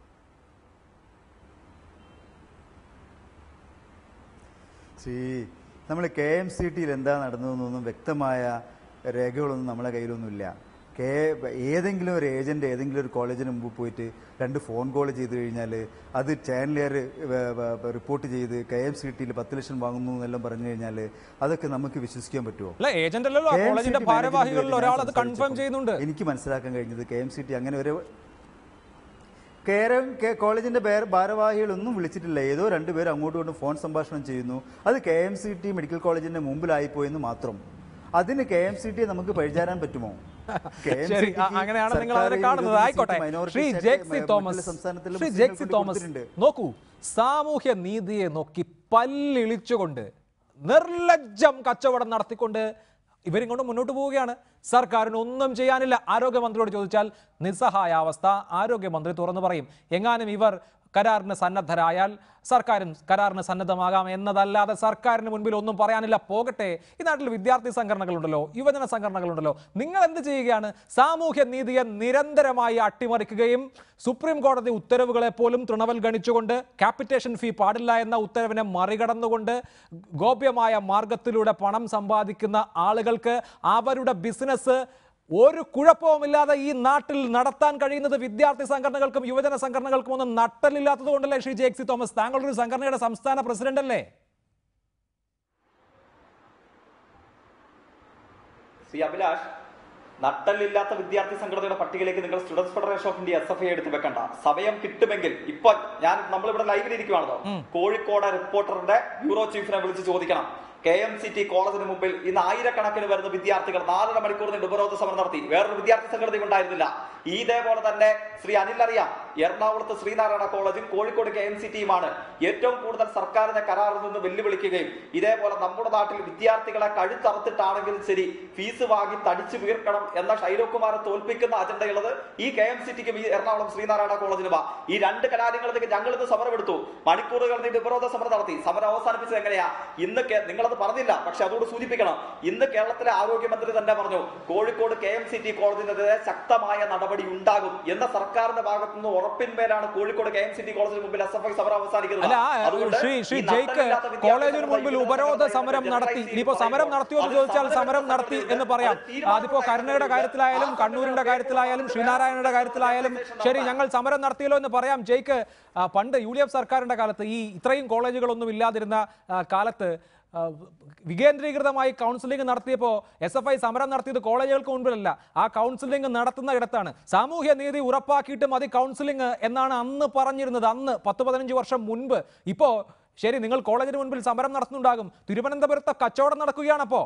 ശ്രീ നമ്മൾ കെ എം സി ടിയിൽ എന്താ നടന്നതെന്നൊന്നും വ്യക്തമായ രേഖകളൊന്നും നമ്മളെ കയ്യിലൊന്നുമില്ല കെ ഏതെങ്കിലും ഒരു ഏജന്റ് ഏതെങ്കിലും ഒരു കോളേജിന് മുമ്പ് പോയിട്ട് രണ്ട് ഫോൺ കോൾ ചെയ്ത് കഴിഞ്ഞാൽ അത് ചാനലുകാർ റിപ്പോർട്ട് ചെയ്ത് കെ എം സി ടിയിൽ പത്ത് ലക്ഷം വാങ്ങുന്നു എന്നെല്ലാം പറഞ്ഞു കഴിഞ്ഞാൽ അതൊക്കെ നമുക്ക് വിശ്വസിക്കാൻ പറ്റുമോ അല്ല ഏജന്റ് അല്ലല്ലോ ആ KMCT കോളേജിന്റെ മാനേജ്മെന്റുമായിട്ട് ഭാരവാഹികളിൽ ഞാൻ ഒരാൾ അത് കൺഫേം സംസാരിച്ചപ്പോൾ ചെയ്യുന്നുണ്ട് എനിക്ക് മനസ്സിലാക്കാൻ കഴിഞ്ഞത് കെ എം സി ടി അങ്ങനെ ഒരു കേരം കെ- കോളേജിന്റെ പേര് ഭാരവാഹികളൊന്നും വിളിച്ചിട്ടില്ല ഏതോ രണ്ടുപേരും അങ്ങോട്ടും ഇങ്ങോട്ടും ഫോൺ സംഭാഷണം ചെയ്യുന്നു അത് K M C T medical കോളേജിന്റെ മുമ്പിലായിപ്പോയെന്ന് മാത്രം അതിന് കെ എം സി ടി നമുക്ക് പഴിചാരാൻ പറ്റുമോ KMCT ശരി ആ, അങ്ങനെയാണ് നിങ്ങൾ അതിനെ സർക്കാർ കാണുന്നത് ഇരുപത് ആയിക്കോട്ടെ seat minority Shri state Jaxy മറ്റുള്ള തോമസ് സംസ്ഥാനത്തിലെ ശ്രീ മുസ്ലിങ്ങൾക്ക് ജേക്സി വേണ്ടി തോമസ് കൊടുത്തിട്ടുണ്ട്. നോക്കൂ സാമൂഹ്യ നീതിയെ നോക്കി പല്ലിളിച്ചുകൊണ്ട് നിർലജ്ജം കച്ചവടം നടത്തിക്കൊണ്ട് ഇവരിങ്ങോട്ട് മുന്നോട്ട് പോവുകയാണ് സർക്കാരിന് ഒന്നും ചെയ്യാനില്ല ആരോഗ്യമന്ത്രിയോട് ചോദിച്ചാൽ നിസ്സഹായാവസ്ഥ ആരോഗ്യമന്ത്രി തുറന്നു പറയും എങ്ങാനും ഇവർ കരാറിന് സന്നദ്ധരായാൽ സർക്കാരും കരാറിന് സന്നദ്ധമാകാം എന്നതല്ലാതെ സർക്കാരിന് മുൻപിൽ ഒന്നും പറയാനില്ല പോകട്ടെ ഈ നാട്ടിൽ വിദ്യാർത്ഥി സംഘടനകളുണ്ടല്ലോ യുവജന സംഘടനകളുണ്ടല്ലോ നിങ്ങൾ എന്ത് ചെയ്യുകയാണ് സാമൂഹ്യ നീതിയെ നിരന്തരമായി അട്ടിമറിക്കുകയും സുപ്രീം കോടതി ഉത്തരവുകളെ പോലും തൃണവൽ ഗണിച്ചുകൊണ്ട് ക്യാപിറ്റേഷൻ ഫീ പാടില്ല എന്ന ഉത്തരവിനെ മറികടന്നുകൊണ്ട് ഗോപ്യമായ മാർഗത്തിലൂടെ പണം സമ്പാദിക്കുന്ന ആളുകൾക്ക് അവരുടെ ബിസിനസ് ഒരു കുഴപ്പവുമില്ലാതെ ഈ നാട്ടിൽ നടത്താൻ കഴിയുന്നത് വിദ്യാർത്ഥി സംഘടനകൾക്കും യുവജന സംഘടനകൾക്കും ഒന്നും നട്ടലില്ലാത്തത് കൊണ്ടല്ലേ ശ്രീ ജെ എക്സി തോമസ് താങ്കളൊരു സംഘടനയുടെ സംസ്ഥാന പ്രസിഡന്റ് അല്ലേ ശ്രീ അഭിലാഷ് നട്ടലില്ലാത്ത വിദ്യാർത്ഥി സംഘടനയുടെ പട്ടികയിലേക്ക് നിങ്ങൾ students federation of India S F I എടുത്ത് വെക്കണ്ട സമയം കിട്ടുമെങ്കിൽ ഇപ്പൊ ഞാൻ നമ്മളിവിടെ ലൈവിൽ ഇരിക്കുവാണല്ലോ കോഴിക്കോട് റിപ്പോർട്ടറിന്റെ ബ്യൂറോ ചീഫിനെ വിളിച്ച് ചോദിക്കണം കെ എം സി ടി കോളേജിന് മുമ്പിൽ ഇന്ന് ആയിരക്കണക്കിന് വരുന്ന വിദ്യാർത്ഥികൾ നാലര മണിക്കൂർ നീണ്ട് ഉപരോധ സമരം നടത്തി വേറൊരു വിദ്യാർത്ഥി സംഘടനയും ഉണ്ടായിരുന്നില്ല ഇതേപോലെ തന്നെ ശ്രീ അനിൽ അറിയാം എറണാകുളത്ത് ശ്രീനാരായണ കോളേജും കോഴിക്കോട് കെ എം സി ടിയുമാണ് ഏറ്റവും കൂടുതൽ സർക്കാരിനെ കരാറിൽ നിന്ന് വെല്ലുവിളിക്കുകയും ഇതേപോലെ നമ്മുടെ നാട്ടിൽ വിദ്യാർത്ഥികളെ കഴുത്തറുത്തിട്ടാണെങ്കിലും ശരി ഫീസ് വാങ്ങി തടിച്ചു വീർക്കണം എന്ന ഷൈലോക് കുമാരെ തോൽപ്പിക്കുന്ന അജണ്ടയുള്ളത് ഈ കെ എം സി ടിക്കും ഈ എറണാകുളം ശ്രീനാരായണ കോളേജിനുമാ ഈ രണ്ട് കലാലയങ്ങളിലേക്ക് ഞങ്ങൾ ഇത് സമരമെടുത്തു മണിക്കൂറുകൾ നീണ്ട് ഉപരോധ സമരം നടത്തി സമരം അവസാനിപ്പിച്ചത് എങ്ങനെയാ ഇന്ന് കേ- നിങ്ങളത് പറഞ്ഞില്ല പക്ഷെ അതോട് സൂചിപ്പിക്കണം ഇന്ന് കേരളത്തിലെ ആരോഗ്യമന്ത്രി തന്നെ പറഞ്ഞു Kozhikode K M C T കോളേജിനെതിരെ ശക്തമായ നടപടി ഉണ്ടാകും എന്ന സർക്കാരിന്റെ ഭാഗത്തു നിന്ന് ഉറപ്പിന്മേലാണ് Kozhikode K M C T കോളേജിന് മുമ്പിൽ എസ് എഫ് ഐ സമരം അവസാനിക്കുന്നത് അല്ല അതുകൊണ്ട് ശ്രീ ശ്രീ ഈ ജയ്ക്ക് നട്ടലില്ലാത്ത വിദ്യാർത്ഥി കോളേജിന് സംഘടന മുൻപിൽ യുവജന ഉപരോധ സംഘടന സമരം ജനറൽ നടത്തി ഐ സി ഇനിയിപ്പോ സമരം പറയുമ്പോൾ നടത്തിയോ എന്ന് അത് ചോദിച്ചാൽ സമരം സമരം നടത്തി നടത്തിയത് എന്ന് പറയാം അത് തീരുമാനം അതിപ്പോ കരുണയുടെ കാര്യത്തിലായാലും കണ്ണൂരിന്റെ കാര്യത്തിലായാലും ശ്രീനാരായണയുടെ കാര്യത്തിലായാലും ശരി ഞങ്ങൾ സമരം നടത്തിയല്ലോ എന്ന് പറയാം ജയ്ക്ക് ആ, പണ്ട് യു ഡി എഫ് സർക്കാരിന്റെ കാലത്ത് ഈ ഇത്രയും കോളേജുകളൊന്നും ഇല്ലാതിരുന്ന ആ, കാലത്ത് ആ, വികേന്ദ്രീകൃതമായി കൗൺസിലിംഗ് നടത്തിയപ്പോൾ എസ് എഫ് ഐ സമരം നടത്തിയത് കോളേജുകൾക്ക് മുൻപിലല്ല ആ കൗൺസിലിംഗ് നടത്തുന്ന ഇടത്താണ് സാമൂഹ്യ നീതി ഉറപ്പാക്കിയിട്ട് മതി കൗൺസിലിംഗ് എന്നാണ് അന്ന് പറഞ്ഞിരുന്നത് അന്ന് പത്ത് പതിനഞ്ച് വർഷം മുൻപ് ഇപ്പോൾ ശരി നിങ്ങൾ കോളേജിന് മുൻപിൽ സമരം നടത്തുന്നുണ്ടാകും തിരുവനന്തപുരത്തെ കച്ചവടം നടക്കുകയാണപ്പോ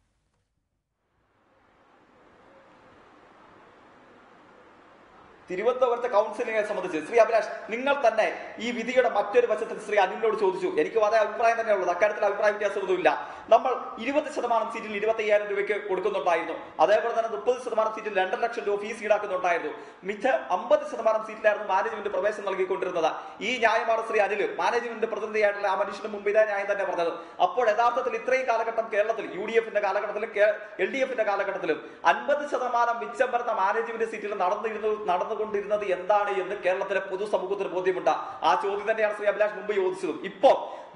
തിരുവനന്തപുരത്തെ കൗൺസിലിംഗിനെ സംബന്ധിച്ച് ശ്രീ അഭിലാഷ് നിങ്ങൾ തന്നെ ഈ വിധിയുടെ മറ്റൊരു വശത്തിൽ ശ്രീ അനിലിനോട് ചോദിച്ചു എനിക്കും അതേ അഭിപ്രായം തന്നെയുള്ളത് അക്കാര്യത്തിൽ അഭിപ്രായ വ്യത്യാസമൊന്നുമില്ല നമ്മൾ ഇരുപത് ശതമാനം സീറ്റിൽ ഇരുപത്തി അയ്യായിരം രൂപയ്ക്ക് കൊടുക്കുന്നുണ്ടായിരുന്നു അതേപോലെ തന്നെ മുപ്പത് ശതമാനം സീറ്റിൽ രണ്ടര ലക്ഷം രൂപ ഫീസ് ഈടാക്കുന്നുണ്ടായിരുന്നു മിച്ച അമ്പത് ശതമാനം സീറ്റിലായിരുന്നു മാനേജ്മെന്റ് പ്രവേശനം നൽകിക്കൊണ്ടിരുന്നത് ഈ ന്യായമാണ് ശ്രീ അനിൽ മാനേജ്മെന്റ് പ്രതിനിധിയായിട്ടുള്ള ആ മനുഷ്യന് മുമ്പ് ഇതേ ന്യായം തന്നെ പറഞ്ഞത് അപ്പോൾ യഥാർത്ഥത്തിൽ ഇത്രയും കാലഘട്ടം കേരളത്തിൽ യു ഡി എഫിന്റെ കാലഘട്ടത്തിലും എൽ ഡി എഫിന്റെ കാലഘട്ടത്തിലും അൻപത് ശതമാനം മിച്ചം വരുന്ന മാനേജ്മെന്റ് സീറ്റിൽ നടന്നിരുന്നു നടന്നുകൊണ്ടിരുന്നത് എന്താണ് എന്ന് കേരളത്തിലെ പൊതുസമൂഹത്തിന് ബോധ്യമുണ്ട് ആ ചോദ്യം തന്നെയാണ് ശ്രീ അഭിലാഷ് മുമ്പ് ചോദിച്ചതും ഇപ്പോ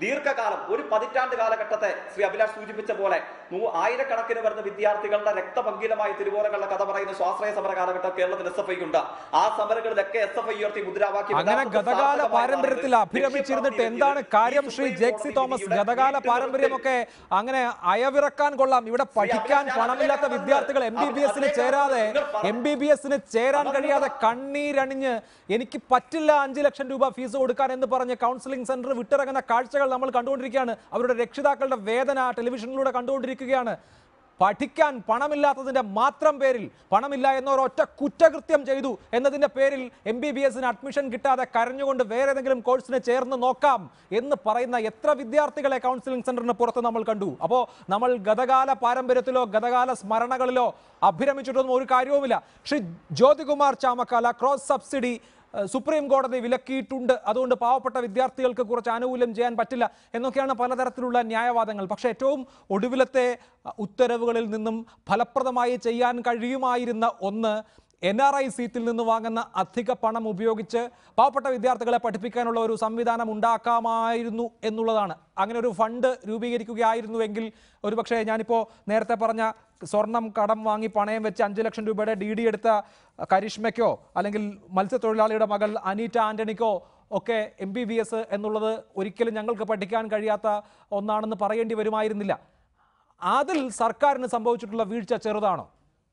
ദീർഘകാലം ഒരു പതിറ്റാണ്ട് കാലഘട്ടത്തെ ശ്രീ അഭിലാഷ് സൂചിപ്പിച്ച പോലെ നൂ- ആയിരക്കണക്കിന് വരുന്ന വിദ്യാർത്ഥികളുടെ രക്തപങ്കിലമായ തിരുവോരങ്ങളുടെ കഥ പറയുന്ന സ്വാശ്രയ സമര കാലഘട്ടം കേരളത്തിൽ എസ് എഫ് ഐ ഉണ്ട് ആ സമരങ്ങളിലൊക്കെ എസ് എഫ് ഐ ഉയർത്തി മുദ്രാവാക്യം അങ്ങനെ യഥാർത്ഥത്തിൽ ഗതകാല സാർത്ഥകമായ പാരമ്പര്യത്തിൽ നാളുകൾ അഭിരമിച്ചിരുന്നിട്ട് എന്താണ് കാര്യം ശ്രീ ജെക്സി തോമസ് ഗതകാല പാരമ്പര്യമൊക്കെ അങ്ങനെ അയവിറക്കാൻ കൊള്ളാം ഇവിടെ പഠിക്കാൻ പണമില്ലാത്ത വിദ്യാർത്ഥികൾ എം ബി ബി എസിന് ചേരാതെ എം ബി ബി എസിന് ചേരാൻ കഴിയാതെ കണ്ണീരണിഞ്ഞ് എനിക്ക് പറ്റില്ല അഞ്ച് ലക്ഷം രൂപ ഫീസ് കൊടുക്കാൻ എന്ന് പറഞ്ഞ് കൗൺസിലിംഗ് സെന്റർ വിട്ടിറങ്ങുന്ന കാഴ്ചകൾ നമ്മൾ കണ്ടുകൊണ്ടിരിക്കുകയാണ് അവരുടെ രക്ഷിതാക്കളുടെ വേദന ടെലിവിഷനിലൂടെ കണ്ടുകൊണ്ടിരിക്കുകയാണ് പഠിക്കാൻ പണമില്ലാത്തതിന്റെ മാത്രം പേരിൽ പണമില്ല എന്ന ഒരൊറ്റ കുറ്റകൃത്യം ചെയ്തു എന്നതിന്റെ പേരിൽ എം ബി ബി എസിന് അഡ്മിഷൻ കിട്ടാതെ കരഞ്ഞുകൊണ്ട് വേറെ ഏതെങ്കിലും കോഴ്സിന് ചേർന്ന് നോക്കാം എന്ന് പറയുന്ന എത്ര വിദ്യാർത്ഥികളെ കൗൺസിലിംഗ് സെന്ററിന് പുറത്ത് നമ്മൾ കണ്ടു അപ്പോൾ നമ്മൾ ഗതകാല പാരമ്പര്യത്തിലോ ഗതകാല സ്മരണകളിലോ അഭിരമിച്ചിട്ടൊന്നും ഒരു കാര്യവുമില്ല ശ്രീ ജ്യോതികുമാർ ചാമക്കാല ക്രോസ് സബ്സിഡി ഏഹ് സുപ്രീം കോടതി വിലക്കിയിട്ടുണ്ട് അതുകൊണ്ട് പാവപ്പെട്ട വിദ്യാർത്ഥികൾക്ക് കുറച്ച് ആനുകൂല്യം ചെയ്യാൻ പറ്റില്ല എന്നൊക്കെയാണ് പലതരത്തിലുള്ള ന്യായവാദങ്ങൾ പക്ഷേ ഏറ്റവും ഒടുവിലത്തെ അഹ്, ഉത്തരവുകളിൽ നിന്നും ഫലപ്രദമായി ചെയ്യാൻ കഴിയുമായിരുന്ന ഒന്ന് എൻ ആർ ഐ സീറ്റിൽ നിന്ന് വാങ്ങുന്ന അധിക പണം ഉപയോഗിച്ച് പാവപ്പെട്ട വിദ്യാർത്ഥികളെ പഠിപ്പിക്കാനുള്ള ഒരു സംവിധാനം ഉണ്ടാക്കാമായിരുന്നു എന്നുള്ളതാണ് അങ്ങനെ ഒരു ഫണ്ട് രൂപീകരിക്കുകയായിരുന്നുവെങ്കിൽ ഒരുപക്ഷെ ഞാനിപ്പോൾ നേരത്തെ പറഞ്ഞ സ്വർണം കടം വാങ്ങി പണയം വെച്ച് അഞ്ച് ലക്ഷം രൂപയുടെ ഡി ഡി എടുത്ത കരിഷ്മയ്ക്കോ അല്ലെങ്കിൽ മത്സ്യത്തൊഴിലാളിയുടെ മകൾ അനീറ്റ ആന്റണിക്കോ ഒക്കെ എം ബി ബി എസ് എന്നുള്ളത് ഒരിക്കലും ഞങ്ങൾക്ക് പഠിക്കാൻ കഴിയാത്ത ഒന്നാണെന്ന് പറയേണ്ടി വരുമായിരുന്നില്ല അതിൽ സർക്കാരിന് സംഭവിച്ചിട്ടുള്ള വീഴ്ച ചെറുതാണോ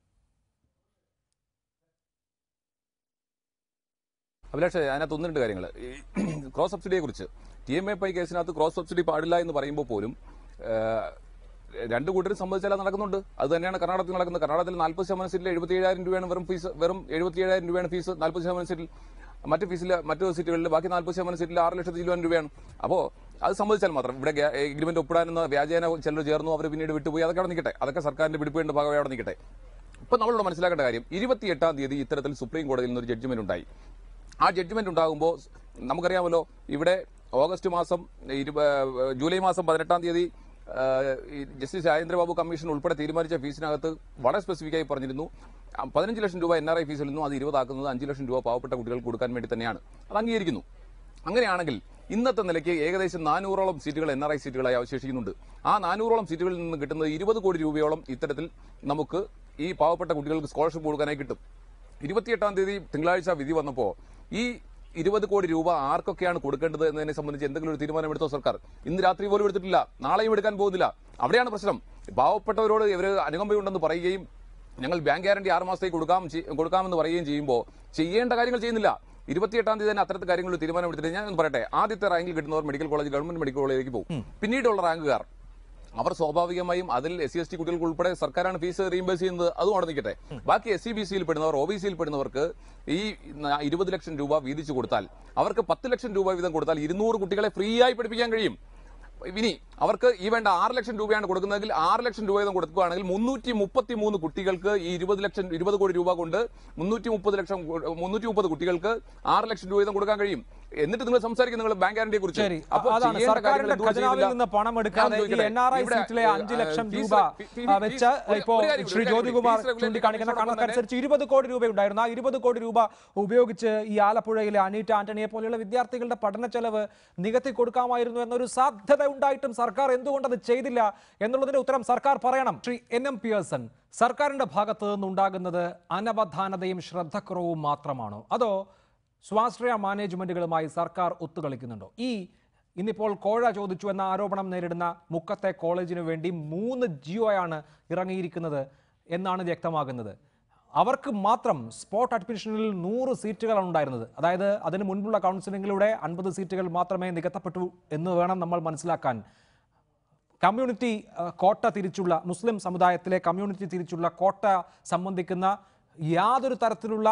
അഭിലാഷ് അതിനകത്ത് ഒന്ന് രണ്ട് കാര്യങ്ങൾ ക്രോസ് സബ്സിഡിയെ കുറിച്ച് ടി എം എ പൈ കേസിനകത്ത് ക്രോസ് സബ്സിഡി പാടില്ല എന്ന് പറയുമ്പോൾ പോലും ഏഹ്, രണ്ട് കൂട്ടരും സംബന്ധിച്ചാൽ അത് നടക്കുന്നുണ്ട് അത് തന്നെയാണ് കർണാടകത്തിൽ നടക്കുന്നത് കർണാടകത്തിൽ നാൽപ്പത് ശതമാനം സീറ്റിൽ എഴുപത്തി ഏഴായിരം രൂപയാണ് വെറും ഫീസ് വെറും എഴുപത്തി ഏഴായിരം രൂപയാണ് ഫീസ് നാൽപ്പത് ശതമാനം സീറ്റിൽ മറ്റ് ഫീസിൽ മറ്റു സീറ്റുകളിൽ ബാക്കി നാൽപ്പത് ശതമാനം സീറ്റിൽ ആറ് ലക്ഷത്തി ഇരുപതിനായിരം രൂപയാണ് അപ്പോൾ അത് സംബന്ധിച്ചാൽ മാത്രം ഇവിടെ എഗ്രിമെന്റ് ഒപ്പിടാനെന്ന് വ്യാജേന ചിലർ ചേർന്നു അവർ പിന്നീട് വിട്ടുപോയി അതൊക്കെ അവിടെ നിൽക്കട്ടെ അതൊക്കെ സർക്കാരിന്റെ പിടിപ്പേണ്ട ഭാഗമായി അവിടെ നിൽക്കട്ടെ ഇപ്പൊ നമ്മളോട് മനസ്സിലാക്കേണ്ട കാര്യം ഇരുപത്തിയെട്ടാം തീയതി ഇത്തരത്തിൽ സുപ്രീം കോടതിയിൽ നിന്ന് ഒരു ജഡ്ജ്മെന്റ് ഉണ്ടായി ആ ജഡ്ജ്മെന്റ് ഉണ്ടാകുമ്പോൾ നമുക്കറിയാമല്ലോ ഇവിടെ ഓഗസ്റ്റ് മാസം ഇരുപ- ജൂലൈ മാസം പതിനെട്ടാം തീയതി ആ, ഈ ജസ്റ്റിസ് രാജേന്ദ്രബാബു കമ്മീഷൻ ഉൾപ്പെടെ തീരുമാനിച്ച ഫീസിനകത്ത് വളരെ സ്പെസിഫിക് ആയി പറഞ്ഞിരുന്നു ആ, പതിനഞ്ച് ലക്ഷം രൂപ എൻ ആർ ഐ ഫീസിൽ നിന്നും അത് ഇരുപതാക്കുന്നത് അഞ്ച് ലക്ഷം രൂപ പാവപ്പെട്ട കുട്ടികൾക്ക് കൊടുക്കാൻ വേണ്ടി തന്നെയാണ് അത് അംഗീകരിക്കുന്നു അങ്ങനെയാണെങ്കിൽ ഇന്നത്തെ നിലയ്ക്ക് ഏകദേശം നാനൂറോളം സീറ്റുകൾ എൻ ആർ ഐ സീറ്റുകളായി അവശേഷിക്കുന്നുണ്ട് ആ നാനൂറോളം സീറ്റുകളിൽ നിന്ന് കിട്ടുന്നത് ഇരുപത് കോടി രൂപയോളം ഇത്തരത്തിൽ നമുക്ക് ഈ പാവപ്പെട്ട കുട്ടികൾക്ക് സ്കോളർഷിപ്പ് കൊടുക്കാനായി കിട്ടും ഇരുപത്തിയെട്ടാം തീയതി തിങ്കളാഴ്ച വിധി വന്നപ്പോൾ ഈ ഇരുപത് കോടി രൂപ ആർക്കൊക്കെയാണ് കൊടുക്കേണ്ടത് എന്നതിനെ സംബന്ധിച്ച് എന്തെങ്കിലും ഒരു തീരുമാനമെടുത്തോ സർക്കാർ ഇന്ന് രാത്രി പോലും എടുത്തിട്ടില്ല നാളെയും എടുക്കാൻ പോകുന്നില്ല അവിടെയാണ് പ്രശ്നം പാവപ്പെട്ടവരോട് ഇവർ അനുകമ്പയുണ്ടെന്ന് പറയുകയും ഞങ്ങൾ ബാങ്ക് ഗ്യാരണ്ടി ആറ് മാസത്തേക്ക് കൊടുക്കാം ചെ- കൊടുക്കാമെന്ന് പറയുകയും ചെയ്യുമ്പോൾ ചെയ്യേണ്ട കാര്യങ്ങൾ ചെയ്യുന്നില്ല ഇരുപത്തിയെട്ടാം തീയതി തന്നെ അത്തരത്തിൽ കാര്യങ്ങൾ ഒരു തീരുമാനമെടുത്തിട്ട് ഞാൻ ഒന്ന് പറയട്ടെ ആദ്യത്തെ റാങ്കിൽ കിട്ടുന്നവർ മെഡിക്കൽ കോളേജ് ഗവൺമെന്റ് മെഡിക്കൽ കോളേജിലേക്ക് പോകും പിന്നീടുള്ള റാങ്കുകാർ അവർ സ്വാഭാവികമായും അതിൽ എസ് സി എസ് ടി കുട്ടികൾക്ക് ഉൾപ്പെടെ സർക്കാരാണ് ഫീസ് റീംബേഴ്സ് ചെയ്യുന്നത് അതും അവിടെ നിൽക്കട്ടെ ബാക്കി എസ് സി ബി സിയിൽ പെടുന്നവർ ഒ ബി സിയിൽ പെടുന്നവർക്ക് ഈ ന- ഇരുപത് ലക്ഷം രൂപ വീതിച്ചു കൊടുത്താൽ അവർക്ക് പത്ത് ലക്ഷം രൂപ വീതം കൊടുത്താൽ ഇരുന്നൂറ് കുട്ടികളെ ഫ്രീ ആയി പഠിപ്പിക്കാൻ കഴിയും ഇനി അവർക്ക് ഈ വേണ്ട ആറ് ലക്ഷം രൂപയാണ് കൊടുക്കുന്നതെങ്കിൽ ആറ് ലക്ഷം രൂപ വീതം കൊടുക്കുകയാണെങ്കിൽ മുന്നൂറ്റി മുപ്പത്തി മൂന്ന് കുട്ടികൾക്ക് ഈ ഇരുപത് ലക്ഷം ഇരുപത് കോടി രൂപ കൊണ്ട് മുന്നൂറ്റി മുപ്പത് ലക്ഷം മുന്നൂറ്റി മുപ്പത് കുട്ടികൾക്ക് ആറ് ലക്ഷം രൂപ വീതം കൊടുക്കാൻ കഴിയും എന്നിട്ട് നിങ്ങൾ സംസാരിക്കും നിങ്ങൾ ബാങ്ക് ഗ്യാരണ്ടിയെ കുറിച്ച് ശരി അപ്പോൾ അതാണ് ചെയ്യേണ്ട സർക്കാരിന്റെ കാര്യങ്ങൾ എന്തുകൊണ്ട് ഖജനാവിൽ ചെയ്യുന്നില്ല? നിന്ന് പണം ഞാൻ എടുക്കാതെ ഈ ചോദിക്കട്ടെ, എൻ ആർ ഐ ഇവിടെ, സീറ്റിലെ ഏഹ്, അഞ്ച് ലക്ഷം ഫീസ് രൂപ ഫീ- ഫീ- ആ, വെച്ച് ഒരു- ഇപ്പോൾ ഒരു കാര്യം കൂടി, ശ്രീ ഒരു കാര്യം കൂടി. ജ്യോതികുമാർ ഫീസ് regulatory ചൂണ്ടിക്കാണിക്കുന്ന commission കണക്കനുസരിച്ച് ഇരുപത് കോടി രൂപയുണ്ടായിരുന്നു ആ ഇരുപത് കോടി രൂപ ഉപയോഗിച്ച് ഈ ആലപ്പുഴയിലെ അനീറ്റ ആന്റണിയെ പോലെയുള്ള വിദ്യാർത്ഥികളുടെ പഠന ചെലവ് നികത്തി കൊടുക്കാമായിരുന്നു എന്നൊരു സാധ്യത ഉണ്ടായിട്ടും സർക്കാർ എന്തുകൊണ്ട് അത് ചെയ്തില്ല എന്നുള്ളതിന്റെ ഉത്തരം സർക്കാർ പറയണം ശ്രീ എൻ എം പിയേഴ്സൺ സർക്കാരിന്റെ ഭാഗത്ത് നിന്നുണ്ടാകുന്നത് അനവധാനതയും ശ്രദ്ധക്കുറവും മാത്രമാണോ അതോ സ്വാശ്രയ മാനേജ്മെന്റുകളുമായി സർക്കാർ ഒത്തുകളിക്കുന്നുണ്ടോ ഈ ഇന്നിപ്പോൾ കോഴ ചോദിച്ചു എന്ന ആരോപണം നേരിടുന്ന മുക്കത്തെ കോളേജിനു വേണ്ടി മൂന്ന് ജിയോയാണ് ഇറങ്ങിയിരിക്കുന്നത് എന്നാണ് വ്യക്തമാകുന്നത് അവർക്ക് മാത്രം സ്പോട്ട് അഡ്മിഷനിൽ നൂറ് സീറ്റുകളാണ് ഉണ്ടായിരുന്നത് അതായത് അതിന് മുൻപുള്ള കൗൺസിലിങ്ങിലൂടെ അൻപത് സീറ്റുകൾ മാത്രമേ നികത്തപ്പെട്ടു എന്ന് വേണം നമ്മൾ മനസ്സിലാക്കാൻ കമ്മ്യൂണിറ്റി അഹ്, കോട്ട തിരിച്ചുള്ള മുസ്ലിം സമുദായത്തിലെ കമ്മ്യൂണിറ്റി തിരിച്ചുള്ള കോട്ട സംബന്ധിക്കുന്ന യാതൊരു തരത്തിലുള്ള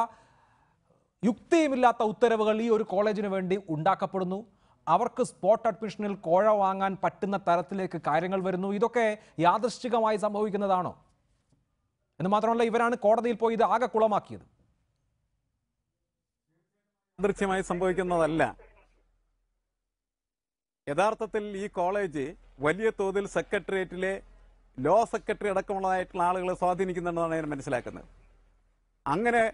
യുക്തിയുമില്ലാത്ത ഉത്തരവുകൾ ഈ ഒരു കോളേജിന് വേണ്ടി ഉണ്ടാക്കപ്പെടുന്നു അവർക്ക് സ്പോട്ട് അഡ്മിഷനിൽ കോഴ വാങ്ങാൻ പറ്റുന്ന തരത്തിലേക്ക് കാര്യങ്ങൾ വരുന്നു ഇതൊക്കെ യാദൃശ്ചികമായി സംഭവിക്കുന്നതാണോ എന്ന് മാത്രമല്ല ഇവരാണ് കോടതിയിൽ പോയി ഇത് ആകെ കുളമാക്കിയത് യാദൃച്ഛ്യമായി സംഭവിക്കുന്നതല്ല യഥാർത്ഥത്തിൽ ഈ കോളേജ് വലിയ തോതിൽ സെക്രട്ടേറിയറ്റിലെ ലോ സെക്രട്ടറി അടക്കമുള്ളതായിട്ടുള്ള ആളുകളെ സ്വാധീനിക്കുന്നുണ്ടെന്നാണ് ഞാൻ മനസ്സിലാക്കുന്നത് അങ്ങനെ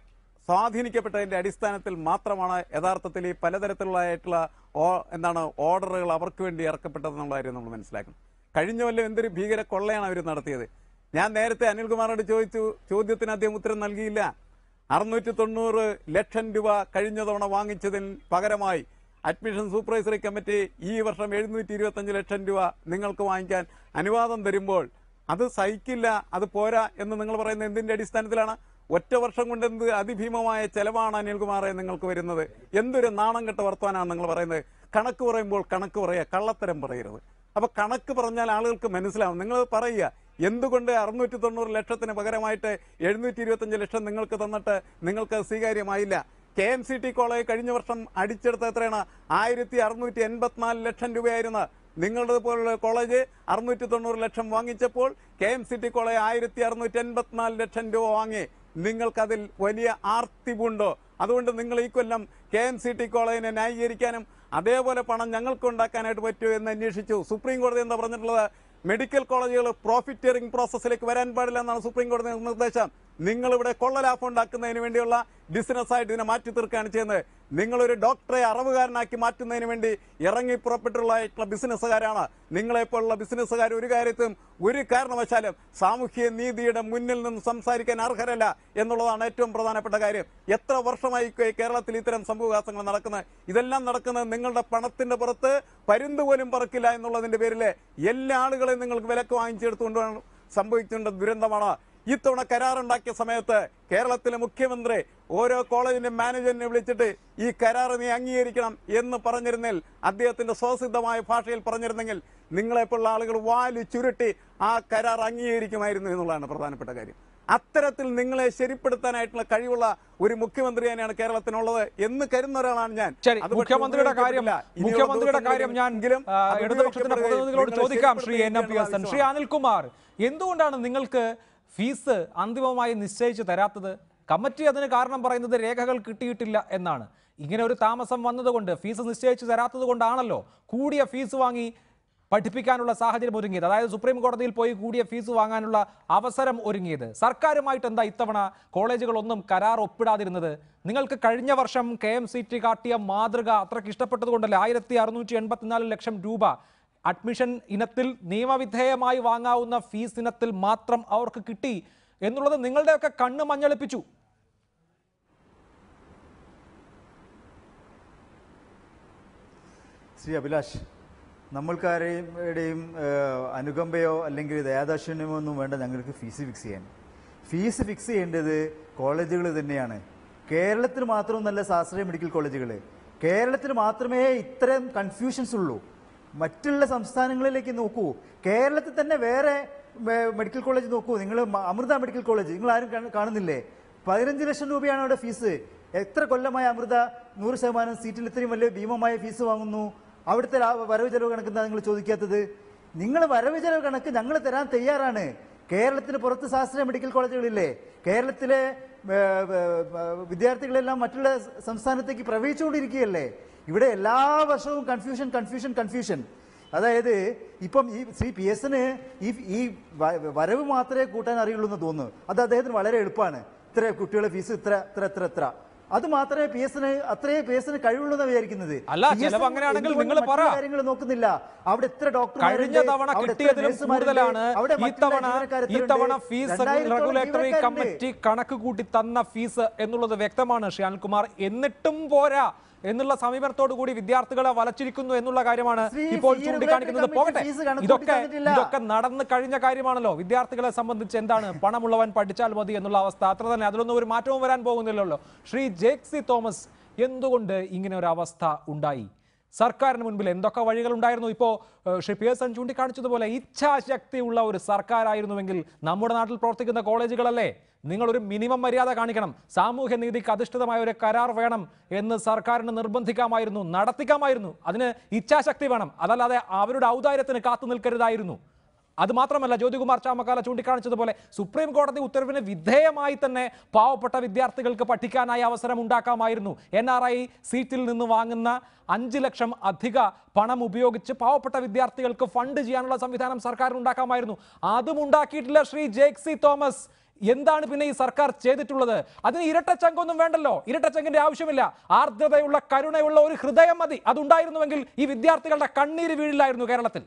സ്വാധീനിക്കപ്പെട്ടതിന്റെ അടിസ്ഥാനത്തിൽ മാത്രമാണ് യഥാർത്ഥത്തിൽ ഈ പലതരത്തിലുള്ളതായിട്ടുള്ള ഓ- എന്താണ് ഓർഡറുകൾ അവർക്ക് വേണ്ടി ഇറക്കപ്പെട്ടതെന്നുള്ള കാര്യം നമ്മൾ മനസ്സിലാക്കണം കഴിഞ്ഞ കൊല്ലം എന്തൊരു ഭീകര കൊള്ളയാണ് അവർ നടത്തിയത് ഞാൻ നേരത്തെ അനിൽകുമാറിനോട് ചോദിച്ചു ചോദ്യത്തിന് അദ്ദേഹം ഉത്തരം നൽകിയില്ല അറുന്നൂറ്റി തൊണ്ണൂറ് ലക്ഷം രൂപ കഴിഞ്ഞ തവണ വാങ്ങിച്ചതിന് പകരമായി അഡ്മിഷൻ സൂപ്പർവൈസറി കമ്മിറ്റി ഈ വർഷം എഴുന്നൂറ്റി ഇരുപത്തഞ്ച് ലക്ഷം രൂപ നിങ്ങൾക്ക് വാങ്ങിക്കാൻ അനുവാദം തരുമ്പോൾ അത് സഹിക്കില്ല അത് പോരാ എന്ന് നിങ്ങൾ പറയുന്നത് എന്തിന്റെ അടിസ്ഥാനത്തിലാണ് ഒറ്റ വർഷം കൊണ്ട് എന്ത് അതിഭീമമായ ചെലവാണ് അനിൽകുമാറെ നിങ്ങൾക്ക് വരുന്നത് എന്തൊരു നാണം കെട്ട വർത്തമാനാണ് നിങ്ങൾ പറയുന്നത് കണക്ക് പറയുമ്പോൾ കണക്ക് പറയുക കള്ളത്തരം പറയരുത് അപ്പൊ കണക്ക് പറഞ്ഞാൽ ആളുകൾക്ക് മനസ്സിലാവും നിങ്ങൾ പറയുക എന്തുകൊണ്ട് അറുന്നൂറ്റി തൊണ്ണൂറ് ലക്ഷത്തിന് പകരമായിട്ട് എഴുന്നൂറ്റി ഇരുപത്തഞ്ച് ലക്ഷം നിങ്ങൾക്ക് തന്നിട്ട് നിങ്ങൾക്ക് സ്വീകാര്യമായില്ല K M C T college കഴിഞ്ഞ വർഷം അടിച്ചെടുത്ത എത്രയാണ് ആയിരത്തി അറുന്നൂറ്റി എൺപത്തിനാല് ലക്ഷം രൂപയായിരുന്നു നിങ്ങളുടെ പോലുള്ള കോളേജ് അറുന്നൂറ്റി തൊണ്ണൂറ് ലക്ഷം വാങ്ങിച്ചപ്പോൾ K M C T college ആയിരത്തി അറുന്നൂറ്റി എൺപത്തിനാല് ലക്ഷം രൂപ വാങ്ങി നിങ്ങൾക്കതിൽ വലിയ ആർത്തിവുണ്ടോ അതുകൊണ്ട് നിങ്ങൾ ഈ കൊല്ലം കെ എം സി ടി കോളേജിനെ ന്യായീകരിക്കാനും അതേപോലെ പണം ഞങ്ങൾക്ക് ഉണ്ടാക്കാനായിട്ട് പറ്റുമോ എന്ന് അന്വേഷിച്ചു സുപ്രീം കോടതി എന്താ പറഞ്ഞിട്ടുള്ളത് മെഡിക്കൽ കോളേജുകൾ പ്രോഫിറ്ററിംഗ് പ്രോസസ്സിലേക്ക് വരാൻ പാടില്ല എന്നാണ് സുപ്രീം കോടതി നിർദ്ദേശം നിങ്ങൾ ഇവിടെ കൊള്ളലാഭം ഉണ്ടാക്കുന്നതിന് വേണ്ടിയുള്ള ബിസിനസ്സായിട്ട് ഇതിനെ മാറ്റി തീർക്കുകയാണ് ചെയ്യുന്നത് നിങ്ങളൊരു ഡോക്ടറെ അറവുകാരനാക്കി മാറ്റുന്നതിന് വേണ്ടി ഇറങ്ങി പുറപ്പെട്ടുള്ള ബിസിനസ്സുകാരാണ് നിങ്ങളെപ്പോലുള്ള ബിസിനസ്സുകാർ ഒരു കാര്യത്തും ഒരു കാരണവശാലും സാമൂഹ്യ നീതിയുടെ മുന്നിൽ നിന്ന് സംസാരിക്കാൻ അർഹരല്ല എന്നുള്ളതാണ് ഏറ്റവും പ്രധാനപ്പെട്ട കാര്യം എത്ര വർഷമായി കേ- കേരളത്തിൽ ഇത്തരം സംഭവവികാസങ്ങൾ നടക്കുന്നത് ഇതെല്ലാം നടക്കുന്നത് നിങ്ങളുടെ പണത്തിന്റെ പുറത്ത് പരുന്ത് പോലും പറക്കില്ല എന്നുള്ളതിന്റെ പേരിൽ എല്ലാ ആളുകളെയും നിങ്ങൾക്ക് വിലക്ക് വാങ്ങിച്ചെടുത്തുകൊണ്ട് സംഭവിക്കേണ്ട ദുരന്തമാണ് ഇത്തവണ കരാറുണ്ടാക്കിയ സമയത്ത് കേരളത്തിലെ മുഖ്യമന്ത്രി ഓരോ കോളേജിന്റെ മാനേജറിനെ വിളിച്ചിട്ട് ഈ കരാർ നീ അംഗീകരിക്കണം എന്ന് പറഞ്ഞിരുന്നെങ്കിൽ അദ്ദേഹത്തിന്റെ സ്വസിദ്ധമായ ഭാഷയിൽ പറഞ്ഞിരുന്നെങ്കിൽ നിങ്ങളെപ്പോലുള്ള ആളുകൾ വാല് ചുരുട്ടി ആ കരാർ അംഗീകരിക്കുമായിരുന്നു എന്നുള്ളതാണ് പ്രധാനപ്പെട്ട കാര്യം അത്തരത്തിൽ നിങ്ങളെ ശരിപ്പെടുത്താനായിട്ടുള്ള കഴിവുള്ള ഒരു മുഖ്യമന്ത്രി തന്നെയാണ് കേരളത്തിനുള്ളത് എന്ന് കരുതുന്ന ഒരാളാണ് ഞാൻ ശരി അത് പക്ഷേ മുഖ്യമന്ത്രിയുടെ കാര്യം ഉപയോഗിക്കപ്പെട്ടില്ല. ഇനിയുള്ള മുഖ്യമന്ത്രിയുടെ കാര്യം ഞാൻ ദിവസങ്ങളിലെങ്കിലും ആ, അത് ഇടതുപക്ഷത്തിന്റെ ഉപയോഗിക്കപ്പെടുകയും പ്രതിനിധികളോട് നിങ്ങളെ ചോദിക്കാം Shri N M P S ശരിപ്പെടുത്തുകയും ശ്രീ അനിൽകുമാർ എന്തുകൊണ്ടാണ് നിങ്ങൾക്ക് ഫീസ് അന്തിമമായി നിശ്ചയിച്ച് തരാത്തത് കമ്മിറ്റി അതിന് കാരണം പറയുന്നത് രേഖകൾ കിട്ടിയിട്ടില്ല എന്നാണ് ഇങ്ങനെ ഒരു താമസം വന്നതുകൊണ്ട് ഫീസ് നിശ്ചയിച്ച് തരാത്തത് കൊണ്ടാണല്ലോ കൂടിയ ഫീസ് വാങ്ങി പഠിപ്പിക്കാനുള്ള സാഹചര്യം ഒരുങ്ങിയത് അതായത് സുപ്രീം കോടതിയിൽ പോയി കൂടിയ ഫീസ് വാങ്ങാനുള്ള അവസരം ഒരുങ്ങിയത് സർക്കാരുമായിട്ട് എന്താ ഇത്തവണ കോളേജുകളൊന്നും കരാർ ഒപ്പിടാതിരുന്നത് നിങ്ങൾക്ക് കഴിഞ്ഞ വർഷം കെ എം സി ടി കാട്ടിയ മാതൃക അത്രയ്ക്ക് ഇഷ്ടപ്പെട്ടതുകൊണ്ടല്ലേ ആയിരത്തി അറുന്നൂറ്റി എൺപത്തിനാല് ലക്ഷം രൂപ അഡ്മിഷൻ ഇനത്തിൽ നിയമവിധേയമായി വാങ്ങാവുന്ന ഫീസ് ഇനത്തിൽ മാത്രം അവർക്ക് കിട്ടി എന്നുള്ളത് നിങ്ങളുടെയൊക്കെ കണ്ണ് മഞ്ഞളിപ്പിച്ചു ശ്രീ അഭിലാഷ് നമ്മൾക്കാരുടെയും അനുകമ്പയോ അല്ലെങ്കിൽ ദയാദാക്ഷിണ്യമോ ഒന്നും വേണ്ട ഞങ്ങൾക്ക് ഫീസ് ഫിക്സ് ചെയ്യാൻ ഫീസ് ഫിക്സ് ചെയ്യേണ്ടത് കോളേജുകൾ തന്നെയാണ് കേരളത്തിൽ മാത്രമൊന്നല്ല ശാസ്ത്രീയ മെഡിക്കൽ കോളേജുകൾ കേരളത്തിൽ മാത്രമേ ഇത്തരം കൺഫ്യൂഷൻസ് ഉള്ളൂ മറ്റുള്ള സംസ്ഥാനങ്ങളിലേക്ക് നോക്കൂ കേരളത്തിൽ തന്നെ വേറെ മെ- മെഡിക്കൽ കോളേജ് നോക്കൂ നിങ്ങൾ അമൃത മെഡിക്കൽ കോളേജ് നിങ്ങൾ ആരും കാണ- കാണുന്നില്ലേ പതിനഞ്ച് ലക്ഷം രൂപയാണ് അവിടെ ഫീസ് എത്ര കൊല്ലമായ അമൃത നൂറ് ശതമാനം സീറ്റിൽ ഇത്രയും വലിയ ഭീമമായ ഫീസ് വാങ്ങുന്നു അവിടുത്തെ ലാഭ- വരവ് ചെലവ് കണക്ക് എന്താ നിങ്ങൾ ചോദിക്കാത്തത് നിങ്ങൾ വരവ് ചെലവ് കണക്ക് ഞങ്ങൾ തരാൻ തയ്യാറാണ് കേരളത്തിന് പുറത്ത് ശാസ്ത്രീയ മെഡിക്കൽ കോളേജുകളില്ലേ കേരളത്തിലെ ഏ, ഏ, ഏ, വിദ്യാർത്ഥികളെല്ലാം മറ്റുള്ള സംസ്ഥാനത്തേക്ക് പ്രവേശിച്ചുകൊണ്ടിരിക്കുകയല്ലേ ഇവിടെ എല്ലാ വർഷവും കൺഫ്യൂഷൻ കൺഫ്യൂഷൻ കൺഫ്യൂഷൻ അതായത് ഇപ്പം ഈ ശ്രീ പി എസിന് ഈ ഈ വ- വരവ് മാത്രമേ കൂട്ടാൻ അറിയുള്ളൂ എന്ന് തോന്നുന്നു അത് അദ്ദേഹത്തിന് വളരെ എളുപ്പമാണ് ഇത്ര കുട്ടികളുടെ ഫീസ് ഇത്ര ഇത്ര ഇത്ര ഇത്ര അത് മാത്രമേ പി എസിന് അത്രേ പി എസിന് കഴിവുള്ളൂ എന്ന് വിചാരിക്കുന്നത് അല്ല, PS ചെലവ് അങ്ങനെയാണെങ്കിൽ എന്തുകൊണ്ട് നിങ്ങൾ പറ. മറ്റുള്ള കാര്യങ്ങൾ നോക്കുന്നില്ല അവിടെ എത്ര ഡോക്ടർമാരുണ്ട്, കഴിഞ്ഞ തവണ അവിടെ എത്ര കിട്ടിയതിലും നഴ്സുമാരുണ്ട്, കൂടുതലാണ് അവിടെ ഈ മറ്റുള്ള തവണ ജീവനക്കാർ ഈ എത്രയുണ്ട്? തവണ ഫീസ് രണ്ടായിരത്തോളം റെഗുലേറ്ററി ജീവനക്കാരുണ്ട്. കമ്മിറ്റി കണക്ക് കൂട്ടി തന്ന ഫീസ് എന്നുള്ളത് വ്യക്തമാണ് ശ്രീ അനിൽകുമാർ എന്നിട്ടും പോരാ എന്നുള്ള സമീപനത്തോടു കൂടി വിദ്യാർത്ഥികളെ വലച്ചിരിക്കുന്നു എന്നുള്ള കാര്യമാണ് ശ്രീ, ഇപ്പോൾ ഫീ ചൂണ്ടിക്കാണിക്കുന്നത് റെഗുലേറ്ററി പോകട്ടെ കമ്മിറ്റി ഫീസ് കണക്ക് ഇതൊക്കെ കൂട്ടി തന്നിട്ടില്ല. ഇതൊക്കെ നടന്ന് കഴിഞ്ഞ കാര്യമാണല്ലോ വിദ്യാർത്ഥികളെ സംബന്ധിച്ച് എന്താണ് പണമുള്ളവൻ പഠിച്ചാൽ മതി എന്നുള്ള അവസ്ഥ അത്ര തന്നെ അതിലൊന്നും ഒരു മാറ്റവും വരാൻ പോകുന്നില്ലല്ലോ ശ്രീ ജേക്സി തോമസ് എന്തുകൊണ്ട് ഇങ്ങനെ ഒരു അവസ്ഥ ഉണ്ടായി സർക്കാരിന് മുൻപിൽ എന്തൊക്കെ വഴികൾ ഉണ്ടായിരുന്നു ഇപ്പോൾ ഏഹ്, ശ്രീ പിയേഴ്സൺ ചൂണ്ടിക്കാണിച്ചതുപോലെ ഇച്ഛാശക്തിയുള്ള ഒരു സർക്കാരായിരുന്നുവെങ്കിൽ നമ്മുടെ നാട്ടിൽ പ്രവർത്തിക്കുന്ന കോളേജുകളല്ലേ നിങ്ങളൊരു മിനിമം മര്യാദ കാണിക്കണം സാമൂഹ്യ നീതിക്ക് അധിഷ്ഠിതമായ ഒരു കരാർ വേണം എന്ന് സർക്കാരിന് നിർബന്ധിക്കാമായിരുന്നു നടത്തിക്കാമായിരുന്നു അതിന് ഇച്ഛാശക്തി വേണം അതല്ലാതെ അവരുടെ ഔദാര്യത്തിന് കാത്തു നിൽക്കരുതായിരുന്നു അത് മാത്രമല്ല ജ്യോതികുമാർ ചാമക്കാല ചൂണ്ടിക്കാണിച്ചതുപോലെ സുപ്രീം കോടതി ഉത്തരവിന് വിധേയമായി തന്നെ പാവപ്പെട്ട വിദ്യാർത്ഥികൾക്ക് പഠിക്കാനായി അവസരം ഉണ്ടാക്കാമായിരുന്നു എൻ ആർ ഐ സീറ്റിൽ നിന്ന് വാങ്ങുന്ന അഞ്ച് ലക്ഷം അധിക പണം ഉപയോഗിച്ച് പാവപ്പെട്ട വിദ്യാർത്ഥികൾക്ക് ഫണ്ട് ചെയ്യാനുള്ള സംവിധാനം സർക്കാരിന് ഉണ്ടാക്കാമായിരുന്നു അതും ഉണ്ടാക്കിയിട്ടില്ല ശ്രീ ജേക്സി തോമസ് എന്താണ് പിന്നെ ഈ സർക്കാർ ചെയ്തിട്ടുള്ളത് അതിന് ഇരട്ടച്ചങ്കൊന്നും വേണ്ടല്ലോ ഇരട്ടച്ചങ്കിന്റെ ആവശ്യമില്ല ആർദ്രതയുള്ള കരുണയുള്ള ഒരു ഹൃദയം മതി അതുണ്ടായിരുന്നുവെങ്കിൽ ഈ വിദ്യാർത്ഥികളുടെ കണ്ണീര് വീഴില്ലായിരുന്നു കേരളത്തിൽ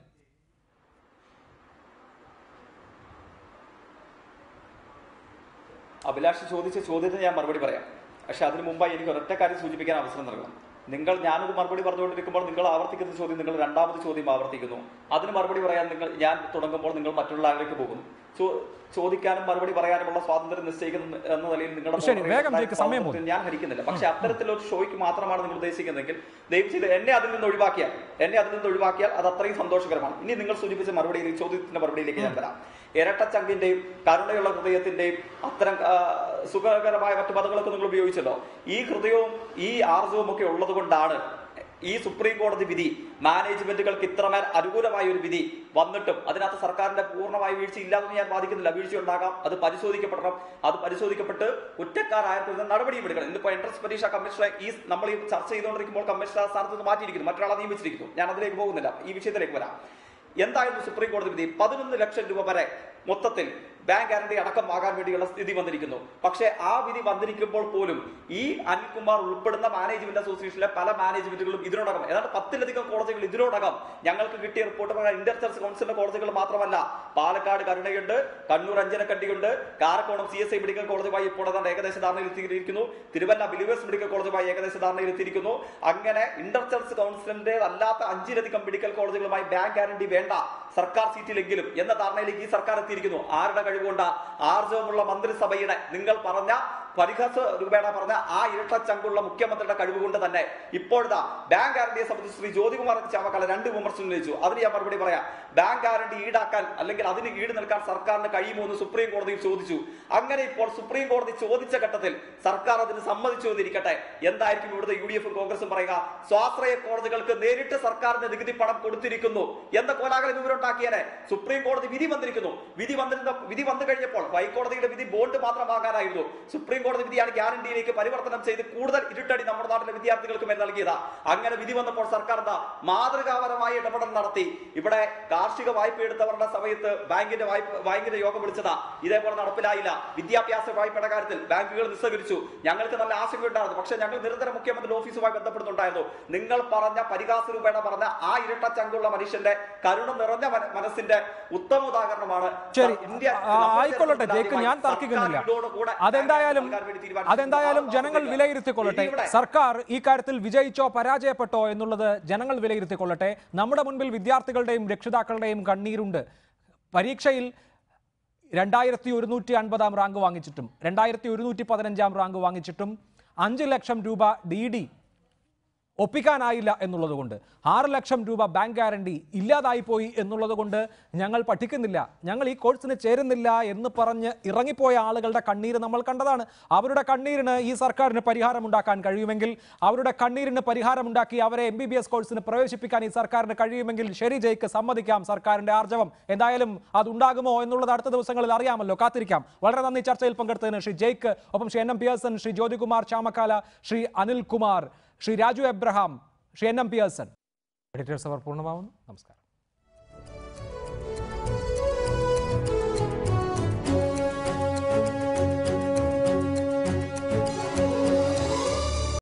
അഭിലാഷ് ചോദിച്ച ചോദ്യത്തിന് ഞാൻ മറുപടി പറയാം പക്ഷെ അതിന് മുമ്പായി എനിക്ക് ഒരൊറ്റ കാര്യം സൂചിപ്പിക്കാൻ അവസരം നൽകണം നിങ്ങൾ ഞാനൊരു മറുപടി പറഞ്ഞുകൊണ്ടിരിക്കുമ്പോൾ നിങ്ങൾ ആവർത്തിക്കുന്ന ചോദ്യം നിങ്ങൾ രണ്ടാമത് ചോദ്യം ആവർത്തിക്കുന്നു അതിന് മറുപടി പറയാൻ നിങ്ങൾ ഞാൻ തുടങ്ങുമ്പോൾ നിങ്ങൾ മറ്റുള്ള ആളിലേക്ക് പോകുന്നു ചോ- ചോദിക്കാനും മറുപടി പറയാനുമുള്ള സ്വാതന്ത്ര്യം നിശ്ചയിക്കുന്ന എന്ന നിലയിൽ നിങ്ങളുടെ ശരി, പ്രവർത്തകരുടെ വേഗം ജയിക്ക്, സമയം പോകുന്നു. സ്വാതന്ത്ര്യം ഞാൻ ഹരിക്കുന്നില്ല പക്ഷെ അത്തരത്തിലൊരു ഷോയ്ക്ക് മാത്രമാണ് നിങ്ങൾ ഉദ്ദേശിക്കുന്നതെങ്കിൽ ദയവ് ചെയ്ത് എന്നെ അതിൽ നിന്ന് ഒഴിവാക്കിയാൽ എന്നെ അതിൽ നിന്ന് ഒഴിവാക്കിയാൽ അത് അത്രയും സന്തോഷകരമാണ് ഇനി നിങ്ങൾ സൂചിപ്പിച്ച മറുപടിയിലേക്ക് ചോദ്യത്തിന്റെ മറുപടിയിലേക്ക് ഞാൻ വരാം ഇരട്ടച്ചങ്കിന്റെയും കരുണയുള്ള ഹൃദയത്തിന്റെയും അത്തരം ആ, സുഖകരമായ മറ്റു പദങ്ങളൊക്കെ നിങ്ങൾ ഉപയോഗിച്ചല്ലോ ഈ ഹൃദയവും ഈ ആർജവും ഒക്കെ ഉള്ളത് കൊണ്ടാണ് ഈ സുപ്രീം കോടതി വിധി മാനേജ്മെന്റുകൾക്ക് ഇത്രമേൽ അനുകൂലമായ ഒരു വിധി വന്നിട്ടും അതിനകത്ത് സർക്കാരിന്റെ പൂർണ്ണമായ വീഴ്ച ഇല്ലാതെന്ന് ഞാൻ വാദിക്കുന്നില്ല വീഴ്ച ഉണ്ടാകാം അത് പരിശോധിക്കപ്പെടണം അത് പരിശോധിക്കപ്പെട്ട് കുറ്റക്കാരായപ്പോൾ നടപടിയും എടുക്കണം ഇന്നിപ്പോ എൻട്രൻസ് പരീക്ഷ കമ്മീഷണറെ ഈ നമ്മൾ ഈ ചർച്ച ചെയ്തുകൊണ്ടിരിക്കുമ്പോൾ കമ്മീഷണർ സ്ഥാനത്ത് നിന്ന് മാറ്റിയിരിക്കുന്നു മറ്റൊരാളെ നിയമിച്ചിരിക്കുന്നു ഞാൻ അതിലേക്ക് പോകുന്നില്ല ഈ വിഷയത്തിലേക്ക് വരാം എന്തായിരുന്നു സുപ്രീം കോടതി വിധി പതിനൊന്ന് ലക്ഷം രൂപ വരെ മൊത്തത്തിൽ ബാങ്ക് ഗ്യാരണ്ടി അടക്കം വാങ്ങാൻ വേണ്ടിയുള്ള സ്ഥിതി വന്നിരിക്കുന്നു പക്ഷേ ആ വിധി വന്നിരിക്കുമ്പോൾ പോലും ഈ അനിൽകുമാർ ഉൾപ്പെടുന്ന മാനേജ്മെന്റ് അസോസിയേഷനിലെ പല മാനേജ്മെന്റുകളും ഇതിനോടകം ഏതാണ്ട് പത്തിലധികം കോളേജുകൾ ഇതിനോടകം ഞങ്ങൾക്ക് കിട്ടിയ റിപ്പോർട്ട് പ്രകാരം ഇന്റർ ചർച്ച് കൗൺസിലിന്റെ കോളേജുകൾ മാത്രമല്ല പാലക്കാട് കരുണയുണ്ട് കണ്ണൂർ അഞ്ചനക്കണ്ടിയുണ്ട് Karakonam C S I medical കോളേജുമായി ഇപ്പോൾ ഏതാണ്ട് ഏകദേശ ധാരണയിൽ എത്തിയിരിക്കുന്നു തിരുവല്ല ബിലിവേഴ്സ് മെഡിക്കൽ കോളേജുമായി ഏകദേശ ധാരണയിൽ എത്തിയിരിക്കുന്നു അങ്ങനെ ഇന്റർ ചർച്ച് കൗൺസിലിന്റെ അല്ലാത്ത അഞ്ചിലധികം മെഡിക്കൽ കോളേജുകളുമായി ബാങ്ക് ഗ്യാരണ്ടി വേണ്ട സർക്കാർ സീറ്റിലെങ്കിലും എന്ന ധാരണയിലേക്ക് ഈ സർക്കാർ എത്തിയിരിക്കുന്നു ആരുടെ കഴിവുകൊണ്ട് ആർജവമുള്ള മന്ത്രിസഭയുടെ നിങ്ങൾ പറഞ്ഞ പരിഹാസ രൂപേണ പറഞ്ഞ ആ ഇരട്ടച്ചങ്കുള്ള മുഖ്യമന്ത്രിയുടെ കഴിവ് കൊണ്ട് തന്നെ ഇപ്പോഴത്തെ ബാങ്ക് ഗ്യാരണ്ടിയെ സംബന്ധിച്ച് ശ്രീ ജ്യോതികുമാർ ചാമക്കാല രണ്ട് വിമർശനം ഉന്നയിച്ചു അതിന് ഞാൻ മറുപടി പറയാം ബാങ്ക് ഗ്യാരണ്ടി ഈടാക്കാൻ അല്ലെങ്കിൽ അതിന് ഈട് നിൽക്കാൻ സർക്കാരിന് കഴിയുമോ എന്ന് സുപ്രീം കോടതിയിൽ ചോദിച്ചു അങ്ങനെ ഇപ്പോൾ സുപ്രീം കോടതി ചോദിച്ച ഘട്ടത്തിൽ സർക്കാർ അതിന് സമ്മതിച്ചു എന്നിരിക്കട്ടെ എന്തായിരിക്കും ഇവിടുത്തെ യു ഡി എഫും കോൺഗ്രസും പറയുക സ്വാശ്രയ കോടതികൾക്ക് നേരിട്ട് സർക്കാരിന് നികുതി പണം കൊടുത്തിരിക്കുന്നു എന്ന കോലാഹലം ഇവരുണ്ടാക്കിയേനെ സുപ്രീം കോടതി വിധി വന്നിരിക്കുന്നു വിധി വന്നിരുന്ന വിധി വന്നു കഴിഞ്ഞപ്പോൾ ഹൈക്കോടതിയുടെ വിധി ബോണ്ട് മാത്രം വാങ്ങാനായിരുന്നു സുപ്രീം കോടതി വിധിയാണ് ഗ്യാരണ്ടിയിലേക്ക് പരിവർത്തനം ചെയ്ത് കൂടുതൽ ഇരുട്ടടി നമ്മുടെ നാട്ടിലെ വിദ്യാർത്ഥികൾക്ക് മേൽ നൽകിയത് അങ്ങനെ വിധി വന്നപ്പോൾ സർക്കാർ എന്താ മാതൃകാപരമായ ഇടപെടൽ നടത്തി ഇവിടെ കാർഷിക വായ്പ എടുത്തവരുടെ സമയത്ത് ബാങ്കിന്റെ വായ്പ ബാങ്കിന്റെ യോഗം വിളിച്ചതാ ഇതേപോലെ നടപ്പിലായില്ല വിദ്യാഭ്യാസ വായ്പയുടെ കാര്യത്തിൽ ബാങ്കുകൾ നിസ്സഹരിച്ചു ഞങ്ങൾക്ക് നല്ല ആശങ്കയുണ്ടായിരുന്നു പക്ഷേ ഞങ്ങൾ നിരന്തരം മുഖ്യമന്ത്രി ഓഫീസുമായി ബന്ധപ്പെടുന്നുണ്ടായിരുന്നു നിങ്ങൾ പറഞ്ഞ പരിഹാസ രൂപേണ പറഞ്ഞ ആ ഇരട്ട ചങ്കുള്ള മനുഷ്യന്റെ കരുണ നിറഞ്ഞ മന- മനസ്സിന്റെ ഉത്തമ ഉദാഹരണമാണ് ശരി ഇന്ത്യ ആ, നമ്മുടെ ആയിക്കൊള്ളട്ടെ ചരിത്രത്തിൽ ജയിക്ക് ഞാൻ ആദ്യമായി തർക്കിക്കുന്നില്ല സർക്കാർ ഇതോടുകൂടെ അതെന്തായാലും നൽകാൻ വേണ്ടി തീരുമാനിച്ചു. അതെന്തായാലും ജനങ്ങൾ ആവശ്യമില്ല. വിലയിരുത്തിക്കൊള്ളട്ടെ ഇനി ഇവിടെ സർക്കാർ ഈ കാര്യത്തിൽ വിജയിച്ചോ പരാജയപ്പെട്ടോ എന്നുള്ളത് ജനങ്ങൾ വിലയിരുത്തിക്കൊള്ളട്ടെ നമ്മുടെ മുൻപിൽ വിദ്യാർത്ഥികളുടെയും രക്ഷിതാക്കളുടെയും കണ്ണീരുണ്ട് പരീക്ഷയിൽ രണ്ടായിരത്തി ഒരുന്നൂറ്റി അൻപതാം റാങ്ക് വാങ്ങിച്ചിട്ടും രണ്ടായിരത്തി ഒരുന്നൂറ്റി പതിനഞ്ചാം റാങ്ക് വാങ്ങിച്ചിട്ടും അഞ്ച് ലക്ഷം രൂപ ഡി ഡി ഒപ്പിക്കാനായില്ല എന്നുള്ളത് കൊണ്ട് ആറ് ലക്ഷം രൂപ ബാങ്ക് ഗ്യാരണ്ടി ഇല്ലാതായിപ്പോയി എന്നുള്ളത് കൊണ്ട് ഞങ്ങൾ പഠിക്കുന്നില്ല ഞങ്ങൾ ഈ കോഴ്സിന് ചേരുന്നില്ല എന്ന് പറഞ്ഞ് ഇറങ്ങിപ്പോയ ആളുകളുടെ കണ്ണീര് നമ്മൾ കണ്ടതാണ് അവരുടെ കണ്ണീരിന് ഈ സർക്കാരിന് പരിഹാരമുണ്ടാക്കാൻ കഴിയുമെങ്കിൽ അവരുടെ കണ്ണീരിന് പരിഹാരമുണ്ടാക്കി അവരെ എം ബി ബി എസ് കോഴ്സിന് പ്രവേശിപ്പിക്കാൻ ഈ സർക്കാരിന് കഴിയുമെങ്കിൽ ശരി ജയിക്ക് സമ്മതിക്കാം സർക്കാരിന്റെ ആർജവം എന്തായാലും അതുണ്ടാകുമോ എന്നുള്ളത് അടുത്ത ദിവസങ്ങളിൽ അറിയാമല്ലോ കാത്തിരിക്കാം വളരെ നന്ദി ചർച്ചയിൽ പങ്കെടുത്തതിന് ശ്രീ ജയ്ക്ക് ഒപ്പം Shri N M Pearson Shri Jyothikumar Chamakkala Shri Anilkumar Shri Raju Abraham Shri N M Pearson editors അവർ പൂർണ്ണമാവുന്നു നമസ്കാരം